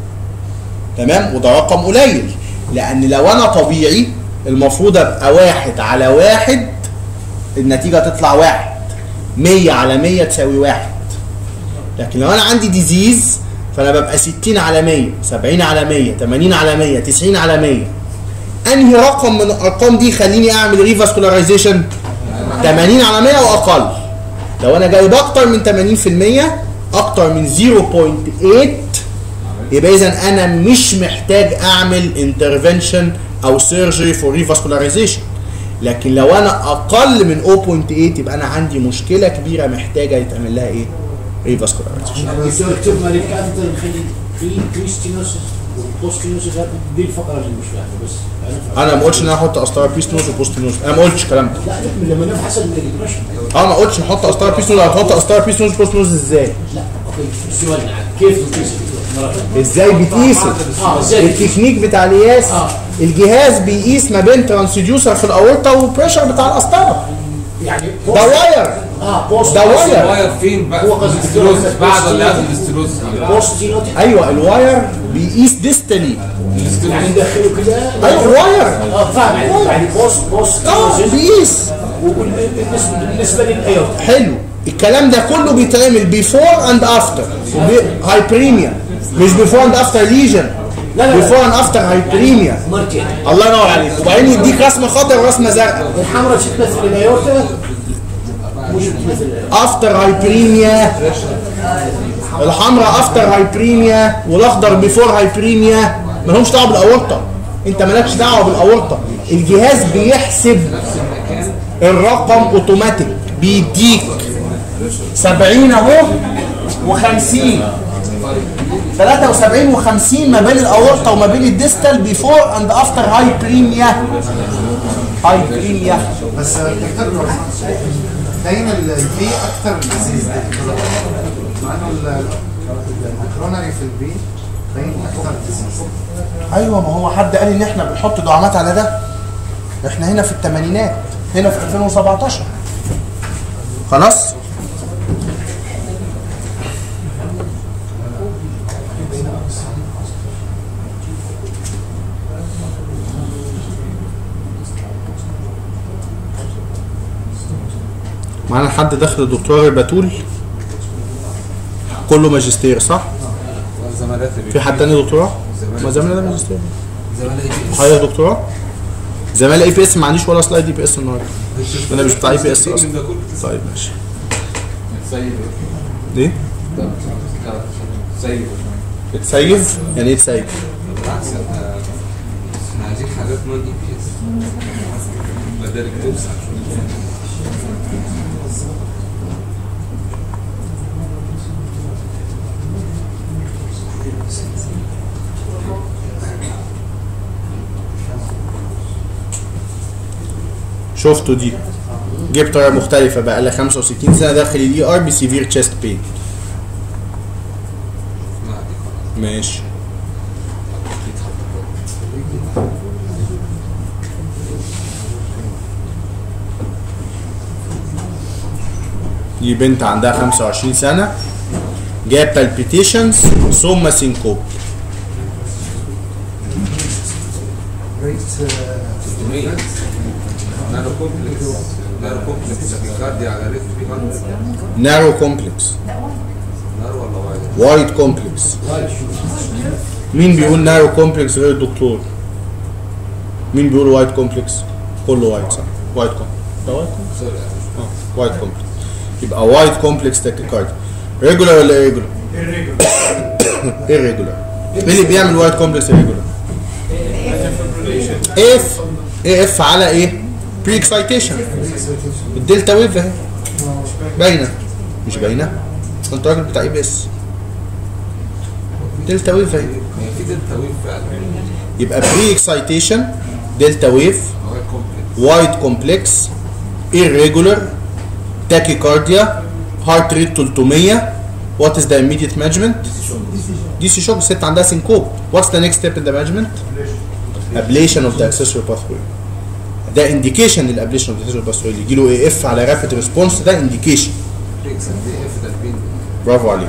[SPEAKER 1] تمام وده رقم قليل لان لو انا طبيعي المفروض ابقى واحد على واحد النتيجه تطلع واحد 100 على 100 تساوي واحد لكن لو انا عندي ديزيز فانا ببقى 60 على 100 70 على 100 80 على 100 90 على 100 انهي رقم من الارقام دي يخليني اعمل ريفاسكولارايزيشن 80 على 100 واقل لو انا جايب اكتر من 80% اكتر من 0.8 يبقى اذا انا مش محتاج اعمل انترفنشن او سيرجري فور ريفاسكولارايزيشن لكن لو انا اقل من 0.8 يبقى انا عندي مشكله كبيره محتاجه يتعمل لها ايه؟ ريفاسكولارايزيشن
[SPEAKER 3] الدكتور اكتب مالك كانت نخلي في كريستينوسيس وبوستينوسيس دي الفقره اللي مش فاهمها بس
[SPEAKER 1] انا ما قلتش ان انا احط قسطره بيستنوز وبوستنوز انا ما قلتش الكلام ده
[SPEAKER 3] لا لما نبحث الديبرشن
[SPEAKER 1] اه ما قلتش نحط قسطره بيستنوز هتحط قسطره بيستنوز وبوستنوز ازاي؟
[SPEAKER 3] لا اوكي السؤال معاك كيف بتقيس الدكتور؟
[SPEAKER 1] ازاي بتقيس
[SPEAKER 3] اه ازاي
[SPEAKER 1] التكنيك بتاع القياس
[SPEAKER 3] آه.
[SPEAKER 1] الجهاز بيقيس ما بين ترانسديوسر في الاورطه والبريشر بتاع القسطره
[SPEAKER 3] يعني
[SPEAKER 1] ده واير
[SPEAKER 3] اه بوست
[SPEAKER 1] ده واير
[SPEAKER 2] الواير فين بقى؟
[SPEAKER 3] هو قصدي
[SPEAKER 2] الاستروز
[SPEAKER 3] الدكتور
[SPEAKER 2] بعد ولا قبل
[SPEAKER 3] بوست-
[SPEAKER 2] الاستروز؟
[SPEAKER 3] بوستينوتيك
[SPEAKER 1] ايوه الواير بيقيس ديستالي
[SPEAKER 3] يعني ندخله كده
[SPEAKER 1] ايوه الواير
[SPEAKER 3] اه فاهم يعني يعني بوست بوست
[SPEAKER 1] اه بيقيس
[SPEAKER 3] وبالنسبه بالنسبه للايوتا
[SPEAKER 1] حلو الكلام ده كله بيتعمل بيفور اند افتر هايبريميا مش بيفور اند افتر ليجن
[SPEAKER 3] لا، لا.
[SPEAKER 1] بيفور اند افتر هايبريميا
[SPEAKER 3] مرتين
[SPEAKER 1] الله ينور عليك وبعدين يديك رسمه خضراء ورسمه زرقاء
[SPEAKER 3] الحمراء بتمثل الايوتا مش بتمثل الايوتا
[SPEAKER 1] افتر هايبريميا الحمراء افتر هايبريميا والاخضر بيفور هايبريميا مالهمش دعوه بالاورطه انت مالكش دعوه بالاورطه الجهاز بيحسب الرقم اوتوماتيك بيديك 70 اهو و50 73 و50 ما بين الاورطه وما بين الديستال بيفور اند افتر هاي بريميا هاي بريميا
[SPEAKER 5] بس دكتور دايما البي اكتر ديزيز مع انه ال- الكرونري في البي باين اكتر ديزيز
[SPEAKER 1] ايوه ما هو حد قال ان احنا بنحط دعامات على ده احنا هنا في الثمانينات هنا في 2017 خلاص معانا حد داخل الدكتور بتول كله ماجستير صح؟
[SPEAKER 2] زمالات
[SPEAKER 1] في حد تاني دكتوراه؟ ما زماننا ده ماجستير
[SPEAKER 2] زمالات
[SPEAKER 1] حضرتك دكتوراه؟ زمالة اي بي اس ما عنديش ولا سلايد اي بي اس النهارده انا مش بتاع اي بي اس اصلا طيب ماشي
[SPEAKER 4] سيد
[SPEAKER 1] ليه؟
[SPEAKER 4] سيد
[SPEAKER 1] اتسيف يعني ايه اتسيف؟
[SPEAKER 2] بالعكس احنا احنا عايزين حاجات نون اي بي اس بدل توسع
[SPEAKER 1] شفتوا دي جبت طريقه مختلفه بقى لها 65 سنه داخل الاي ار بسيفير تشيست بين ماشي دي بنت عندها 25 سنه جاب بالبيتيشنز ثم سينكوب
[SPEAKER 5] ريت
[SPEAKER 2] نارو كومبلكس نارو كومبلكس بيكاردي على ريت 300
[SPEAKER 1] نارو كومبلكس
[SPEAKER 2] نارو ولا وايد
[SPEAKER 1] وايد كومبلكس مين بيقول نارو كومبلكس غير الدكتور مين بيقول وايد كومبلكس كله وايد صح وايد كومبلكس ده وايد كومبلكس
[SPEAKER 2] سوري
[SPEAKER 1] اه وايد كومبلكس يبقى وايد كومبلكس تاكيكاردي ريجولار ولا ريجولار irregular مين اللي بيعمل وايد كومبلكس ريجولار اف اف على ايه بري اكسايتيشن الدلتا ويف اهي باينه مش باينه انت راجل بتاع اي بي اس دلتا ويف اهي
[SPEAKER 2] هي في دلتا ويف فعلا
[SPEAKER 1] يبقى بري اكسايتيشن دلتا ويف
[SPEAKER 2] وايد كومبلكس
[SPEAKER 1] وايد كومبلكس irregular tachycardia heart rate 300 what is the immediate management دي سي شوك الست عندها سينكوب what's the next step in the management ablation of the accessory pathway ده indication للابليشن of the accessory pathway اللي يجي له اي اف على rapid response ده indication
[SPEAKER 2] ريكس دي اف ده البين
[SPEAKER 1] برافو عليك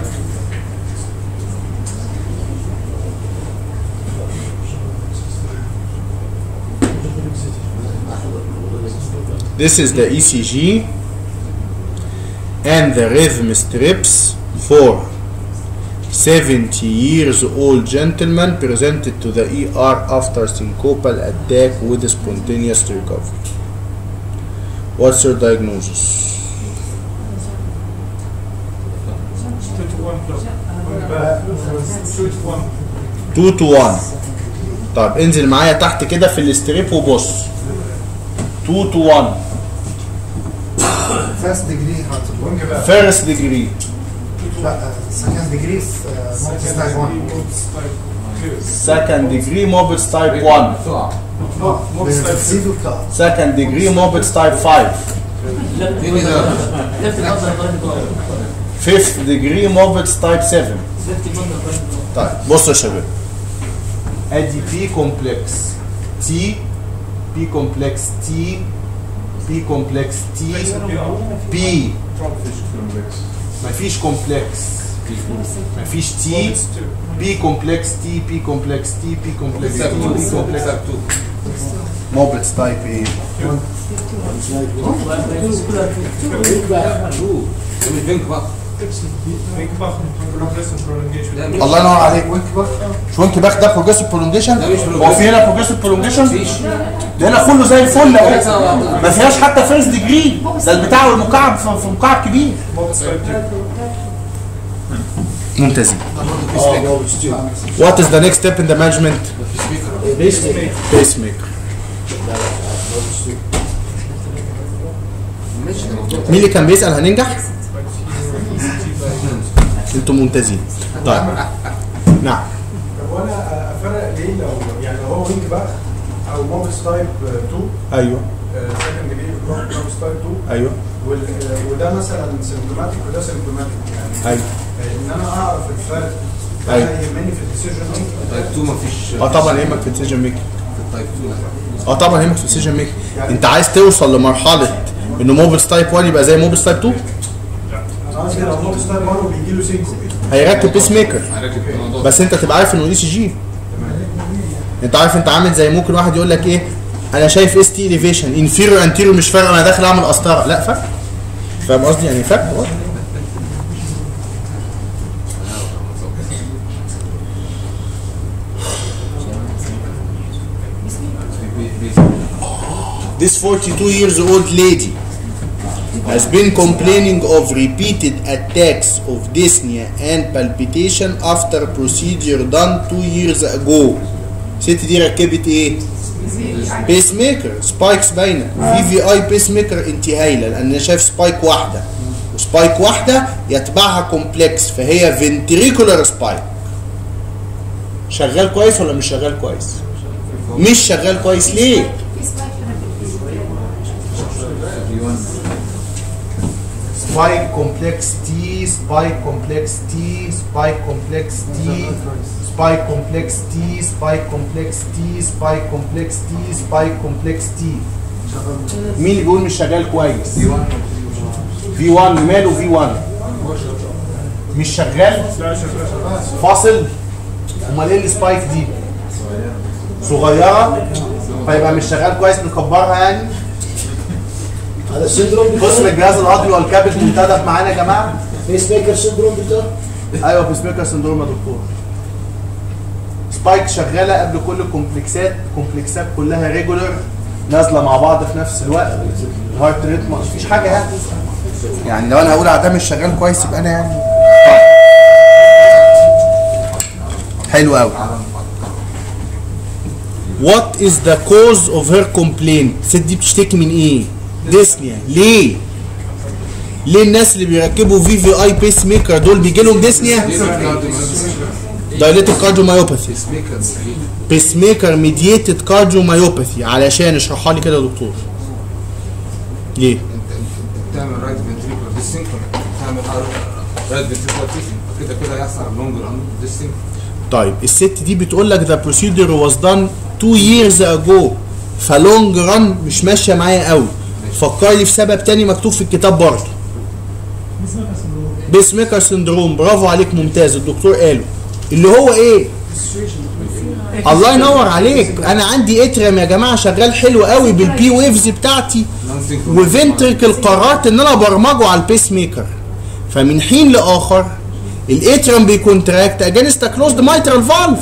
[SPEAKER 1] This is the ECG and the rhythm strips for 70 years old gentleman presented to the ER after syncopal attack with spontaneous recovery. What's your diagnosis? Two to one. طب انزل معايا تحت كده في الاستريب وبص 2 to 1
[SPEAKER 5] فاست ديجري هارت
[SPEAKER 1] first degree
[SPEAKER 5] لا سكند ديجري في مالتي ستايل 1
[SPEAKER 1] second degree Mobitz type 1
[SPEAKER 2] بسرعه
[SPEAKER 5] بتزيدوا كا
[SPEAKER 1] second degree Mobitz type 5
[SPEAKER 2] دي ده
[SPEAKER 6] لفت النظر طيب
[SPEAKER 1] fifth degree Mobitz type 7
[SPEAKER 6] لفت النظر طيب
[SPEAKER 1] طيب بصوا يا شباب ادي بي كومبلكس تي بي كومبلكس تي بي كومبلكس تي بي مفيش كومبلكس مفيش تي بي كومبلكس تي بي كومبلكس تي بي كومبلكس تي
[SPEAKER 2] ساب
[SPEAKER 1] بي
[SPEAKER 2] 2
[SPEAKER 1] كومبلكس
[SPEAKER 2] ساب 2
[SPEAKER 1] موبتس تايب ايه
[SPEAKER 2] ده مش بينك بقى ده مش
[SPEAKER 1] الله ينور عليك وينك باخ مش وينك باخ ده بروجريسيف برولونجيشن
[SPEAKER 2] ده مش
[SPEAKER 1] هو في هنا بروجريسيف برولونجيشن
[SPEAKER 2] مفيش
[SPEAKER 1] ده هنا كله زي الفل اهو ما فيهاش حتى فيرست ديجري ده البتاع والمكعب في في مكعب كبير ممتازين
[SPEAKER 3] اه موبت ستيل
[SPEAKER 1] What is the next step in the management?
[SPEAKER 3] بيس ميكر
[SPEAKER 1] Pacemaker.
[SPEAKER 3] موبت ستيل
[SPEAKER 2] ماشي ده موضوع
[SPEAKER 1] مين اللي كان بيسأل هننجح؟ انتوا ممتازين. طيب نعم
[SPEAKER 7] طب وانا افرق ليه لو يعني لو هو وينج باك او موبس تايب 2
[SPEAKER 1] ايوه
[SPEAKER 7] سكند جريد موبس تايب 2
[SPEAKER 1] ايوه
[SPEAKER 7] وال- آه، وده مثلا سيمبتوماتيك وده سيمبتوماتيك يعني
[SPEAKER 1] ايوه
[SPEAKER 7] آه، ان انا اعرف الفرق ده
[SPEAKER 1] أيوة.
[SPEAKER 7] يهمني في الديسيجن ميكنج
[SPEAKER 2] تايب 2 مفيش
[SPEAKER 1] اه طبعا يهمك في الديسيجن ميكنج
[SPEAKER 2] في التايب 2 لا.
[SPEAKER 1] اه طبعا يهمك في الديسيجن ميكنج انت عايز توصل لمرحله ان موبس تايب 1 يبقى زي موبس تايب 2
[SPEAKER 7] انا قصدي لو موبس تايب 1 وبيجي له سينكو
[SPEAKER 1] هيركب بيس ميكر
[SPEAKER 2] هركب الموضوع
[SPEAKER 1] بس انت تبقى عارف انه اي سي جي انت عارف انت عامل زي ممكن واحد يقول لك ايه انا شايف اس تي اليفيشن انفيريور انتيريور مش فارق انا داخل اعمل قسطره لا فرق فاهم قصدي يعني فرق واضح. This 42 years old lady has been complaining of repeated attacks of dyspnea and palpitation after procedure done two years ago. الست دي ركبت ايه؟ بيس ميكر سبايكس باينه في في اي بيس ميكر انت هايله لان انا شايف سبايك واحده وسبايك واحده يتبعها كومبلكس فهي فنتريكولار سبايك شغال كويس ولا مش شغال كويس؟ مش شغال كويس ليه؟ spike complex T, spike complex T, spike complex T, spike complex T, spike complex T, spike complex T, spike complex T. مين اللي بيقول مش شغال كويس؟ في 1 ماله في 1 مش شغال فاصل امال ايه السبايك دي؟ صغيره فيبقى مش شغال كويس نكبرها يعني
[SPEAKER 3] هذا السندروم
[SPEAKER 1] قسم
[SPEAKER 3] بتاع
[SPEAKER 1] الجهاز العضلي والكبد منتدب معانا يا جماعه
[SPEAKER 3] بيس ميكر سندروم بتاع
[SPEAKER 1] ايوه بيس ميكر سندروم يا دكتور سبايك شغاله قبل كل الكومبلكسات كومبلكسات كلها ريجولر نازله مع بعض في نفس الوقت هارت ريت ما فيش حاجه يعني يعني لو انا هقول على ده مش شغال كويس يبقى انا يعني طيب. حلو قوي What is the cause of her complaint؟ الست دي بتشتكي من ايه؟ ديسنيا ليه؟ ليه الناس اللي بيركبوا في في اي بيس ميكر دول بيجي لهم ديسنيا؟ دايليتد كارديومايوباثي بيس ميكر ميديتد كارديومايوباثي علشان اشرحها لي كده يا دكتور ليه؟
[SPEAKER 2] انت انت بتعمل رايت فنتريكولار ديسينك بتعمل رايت فنتريكولار كده كده هيحصل لونج ران ديسينك
[SPEAKER 1] طيب الست دي بتقول لك ذا بروسيدور واز دان 2 years ago فلونج ران مش ماشيه معايا قوي فكر لي في سبب تاني مكتوب في الكتاب برضه بيس ميكر سندروم برافو عليك ممتاز الدكتور قاله اللي هو ايه الله ينور عليك انا عندي اترم يا جماعه شغال حلو قوي بالبي ويفز بتاعتي وفنتركل قررت ان انا ابرمجه على البيس ميكر فمن حين لاخر الاترم بيكونتراكت اجينست كلوزد مايترال فالف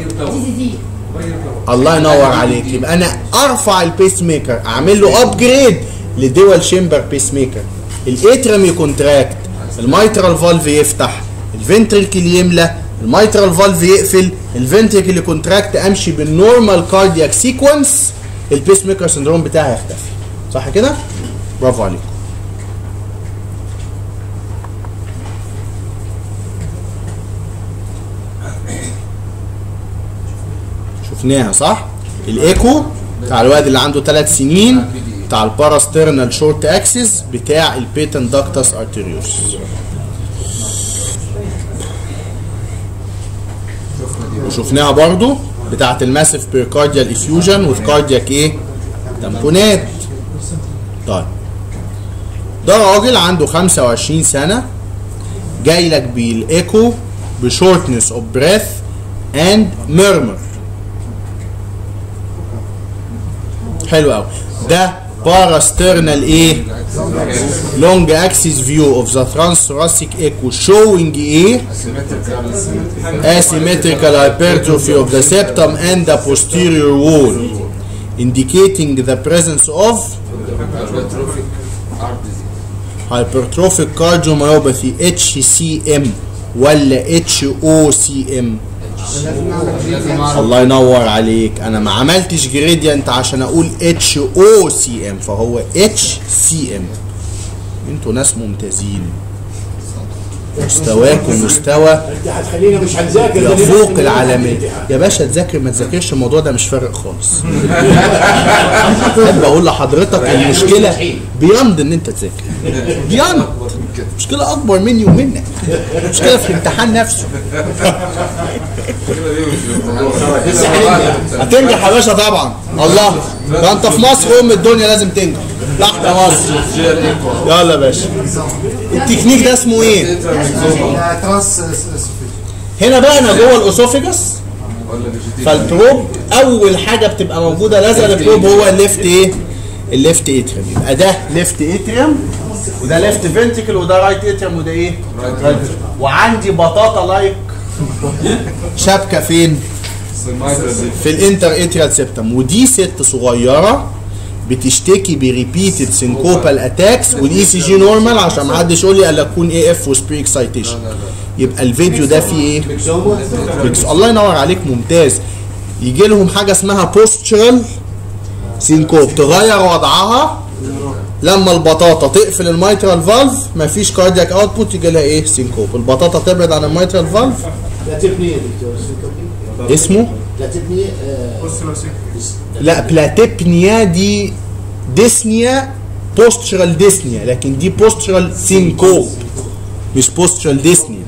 [SPEAKER 1] الله ينور عليك يبقى انا ارفع البيس ميكر اعمل له ابجريد لدول شيمبر بيس ميكر الاترم يكونتراكت المايترال فالف يفتح الفنتركل يملى المايترال فالف يقفل الفنتركل يكونتراكت امشي بالنورمال كاردياك سيكونس البيس ميكر سندروم بتاعي يختفي صح كده برافو عليكم شفناها صح الايكو بتاع الواد اللي عنده ثلاث سنين بتاع الباراسترنال شورت اكسس بتاع البيتن داكتس ارتيريوس وشفناها برضو بتاعت الماسيف بيركارديال افيوجن والكاردياك ايه تمبونات طيب ده راجل عنده 25 سنه جاي لك بالايكو بشورتنس اوف بريث اند ميرمر حلو قوي ده باراسترنال ايه لونج اكسس فيو اوف ذا ترانس ثوراسيك ايكو شوينج ايه asymmetrical hypertrophy of the septum and the posterior wall indicating the presence of hypertrophic cardiomyopathy HCM ولا HOCM الله ينور عليك انا ما عملتش جريدينت عشان اقول اتش او سي ام فهو اتش سي ام انتوا ناس ممتازين مستواكم مستوى
[SPEAKER 3] انت هتخلينا مش هنذاكر ده
[SPEAKER 1] يفوق
[SPEAKER 3] نبقى-
[SPEAKER 1] العالمية يا باشا تذاكر ما تذاكرش الموضوع ده مش فارق خالص احب اقول لحضرتك المشكله بيمض ان انت تذاكر بيمض مشكله اكبر مني ومنك مشكله في الامتحان نفسه هتنجح يا باشا طبعا الله ده انت في مصر ام الدنيا لازم تنجح تحت مصر يلا يا باشا التكنيك ده اسمه ايه
[SPEAKER 5] تراس اسوفيج
[SPEAKER 1] هنا بقى انا جوه الاسوفيجس فالتروب اول حاجه بتبقى موجوده لازقه التروب هو الليفت ايه الليفت اتريم يبقى ده ليفت اتريم وده ليفت فنتيكل وده رايت اتريم وده ايه رايت وعندي بطاطا لايك شبكه فين في الانتر اتريال سيبتم ودي ست صغيره بتشتكي بريبيتد سينكوبال اتاكس والاي سي جي نورمال عشان ما حدش يقول لي الا تكون اي اف وسبري اكسايتيشن يبقى الفيديو ده فيه ايه؟ بيكس الله ينور عليك ممتاز يجي لهم حاجه اسمها بوستشرال سينكوب تغير وضعها لما البطاطا تقفل الميترال فالف مفيش كاردياك اوتبوت يجي لها ايه سينكوب البطاطا تبعد عن الميترال فالف
[SPEAKER 3] لا تبني يا دكتور سيكوبي.
[SPEAKER 1] اسمه
[SPEAKER 3] لا تبني آه،
[SPEAKER 1] لا بلاتيبنيا دي ديسنيا بوستشرال ديسنيا لكن دي بوستشرال سينكوب مش بوستشرال ديسنيا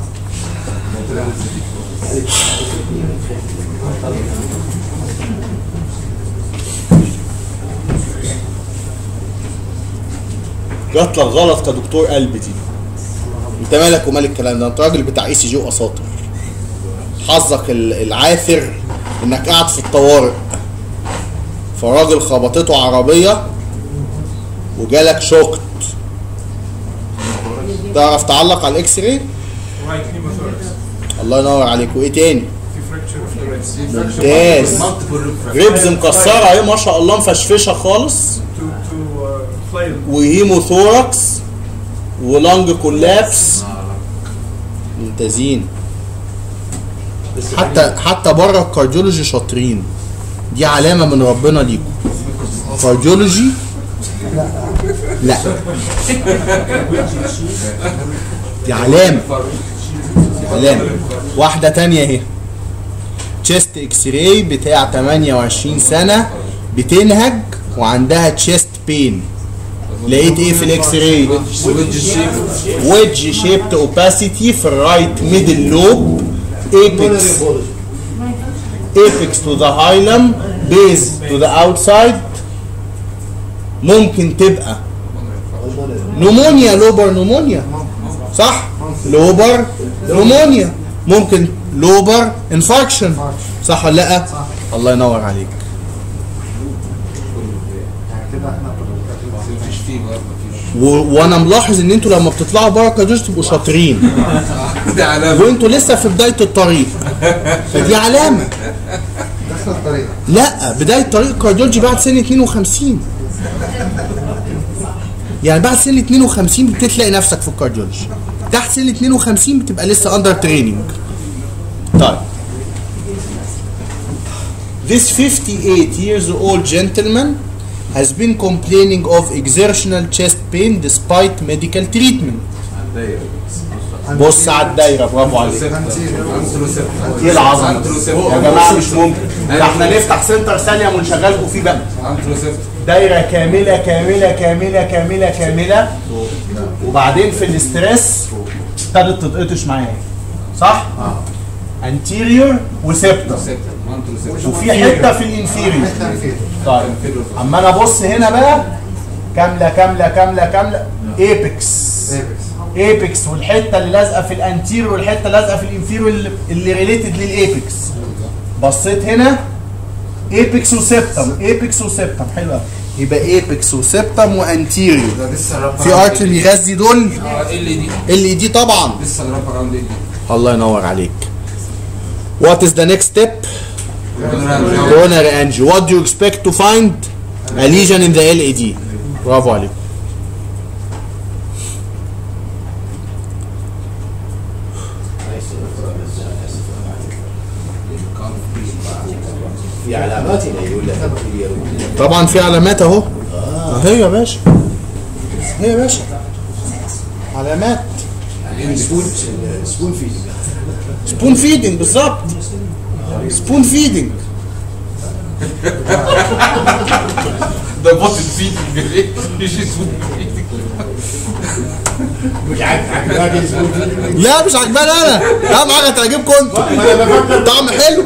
[SPEAKER 1] جات لك غلط كدكتور قلب دي انت مالك ومال الكلام ده انت راجل بتاع اي سي جي واساطر حظك ال- العاثر انك قاعد في الطوارئ فراجل خبطته عربية وجالك شوكت تعرف تعلق على الاكس راي الله ينور عليك وايه تاني ممتاز ريبز مكسره اهي ما شاء الله مفشفشه خالص وهيموثوركس ولانج كولابس ممتازين حتى حتى بره الكارديولوجي شاطرين دي علامه من ربنا ليكم كارديولوجي لا دي علامه دي علامه واحده تانية اهي تشيست اكس راي بتاع 28 سنه بتنهج وعندها تشيست بين لقيت ايه في الاكس راي ويدج شيبت اوباسيتي في الرايت ميدل لوب ايبكس apex to the hilum base to the outside ممكن تبقى نمونيا لوبر نمونيا صح لوبر نمونيا ممكن لوبر انفاركشن صح ولا لا الله ينور عليك
[SPEAKER 5] يعني كده احنا
[SPEAKER 2] مفيش فيه برضه مفيش
[SPEAKER 1] و... وانا ملاحظ ان انتوا لما بتطلعوا بره كارديولوجي تبقوا شاطرين
[SPEAKER 2] دي علامه
[SPEAKER 1] وانتوا لسه في بدايه الطريق فدي علامه
[SPEAKER 5] داخل الطريق
[SPEAKER 1] لا بدايه طريق الكارديولوجي بعد سن 52 يعني بعد سن 52 بتلاقي نفسك في الكارديولوجي تحت سن 52 بتبقى لسه اندر تريننج طيب This 58 years old gentleman has been complaining of exertional chest pain despite medical treatment. بص على الدايره برافو عليك ايه العظمه دي؟ يا جماعه مش ممكن ده احنا نفتح سنتر ثانيه ونشغلكم فيه بقى
[SPEAKER 2] انتروسيبت
[SPEAKER 1] دايره كامله كامله كامله كامله كامله وبعدين في الاسترس ابتدت تتقطش معايا صح؟ انتيريور وسيبتر
[SPEAKER 2] انتروسيبت
[SPEAKER 1] وفي حته في الانفيريور
[SPEAKER 5] حته فيه
[SPEAKER 1] طيب اما انا ابص هنا بقى كامله كامله كامله كامله ايبكس
[SPEAKER 5] ايبكس
[SPEAKER 1] ايبكس والحته اللي لازقه في الانتيريور والحته اللي لازقه في الانفيريور اللي- اللي ريليتد للايبكس بصيت هنا ايبكس وسيبتم ايبكس وسيبتم حلو قوي يبقى ايبكس وسيبتم وانتيريور
[SPEAKER 5] ده لسه الرابر
[SPEAKER 1] في ارتري بيغذي دول
[SPEAKER 2] اه ال دي
[SPEAKER 1] اللي دي طبعا
[SPEAKER 2] لسه الراب اراوند ال دي
[SPEAKER 1] الله ينور عليك What is the next step? Coronary angio. What do you expect to find? A lesion in the LAD. برافو عليك.
[SPEAKER 3] في علامات هنا يقول لك
[SPEAKER 1] طبعا في علامات اهو. اهي يا باشا. اهي يا باشا. علامات.
[SPEAKER 3] سبون سبون فيدنج
[SPEAKER 1] سبون فيدنج بالظبط سبون فيدنج
[SPEAKER 2] ده بوت الفيدنج ايش اسمه
[SPEAKER 3] مش عاجبك سبون فيدنج
[SPEAKER 1] لا مش عجباني انا اهم حاجه تعجبكم انتوا طعم حلو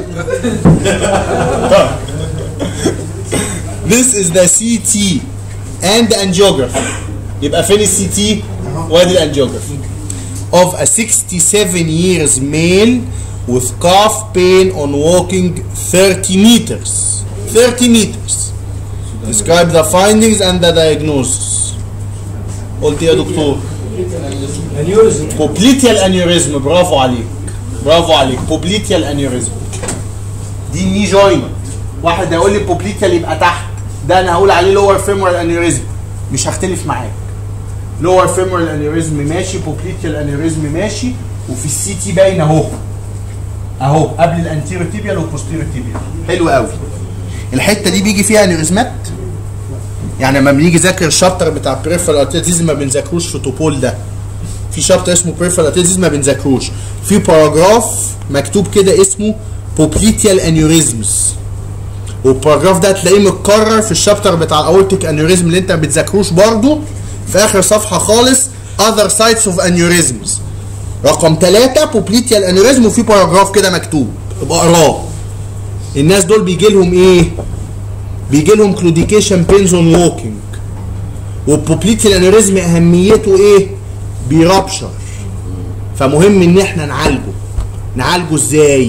[SPEAKER 1] This is the CT and the angiography يبقى فين السي تي وادي الانجيوجرافي of a 67 years male with calf pain on walking 30 meters 30 meters describe the findings and the diagnosis قلت إيه يا دكتور
[SPEAKER 3] انيوريزم
[SPEAKER 1] بوبليتيال انيوريزم برافو عليك برافو عليك بوبليتيال انيوريزم دي الني جوينت واحد هيقول لي بوبليتيال يبقى تحت ده انا هقول عليه لور فيمورال انيوريزم مش هختلف معاك لور فيمورال انيوريزم ماشي بوبليتيال انيوريزم ماشي وفي السي تي باين اهو اهو قبل الانتيرو تيبيال والبوستيرو تيبيال حلو قوي الحته دي بيجي فيها انيوريزمات يعني لما بنيجي نذاكر الشابتر بتاع بريفرال ارتيزم ما بنذاكروش في توبول ده في شابتر اسمه بريفرال ارتيزم ما بنذاكروش في باراجراف مكتوب كده اسمه بوبليتيال انيوريزمز والباراجراف ده هتلاقيه متكرر في الشابتر بتاع الاورتيك انيوريزم اللي انت ما بتذاكروش برضه في اخر صفحه خالص other sites of aneurysms رقم ثلاثة بوبليتيال انيوريزم وفي باراجراف كده مكتوب ابقى اقراه الناس دول بيجي لهم ايه؟ بيجي لهم كلوديكيشن بينز اون ووكينج والبوبليتيال انيوريزم اهميته ايه؟ بيرابشر فمهم ان احنا نعالجه نعالجه ازاي؟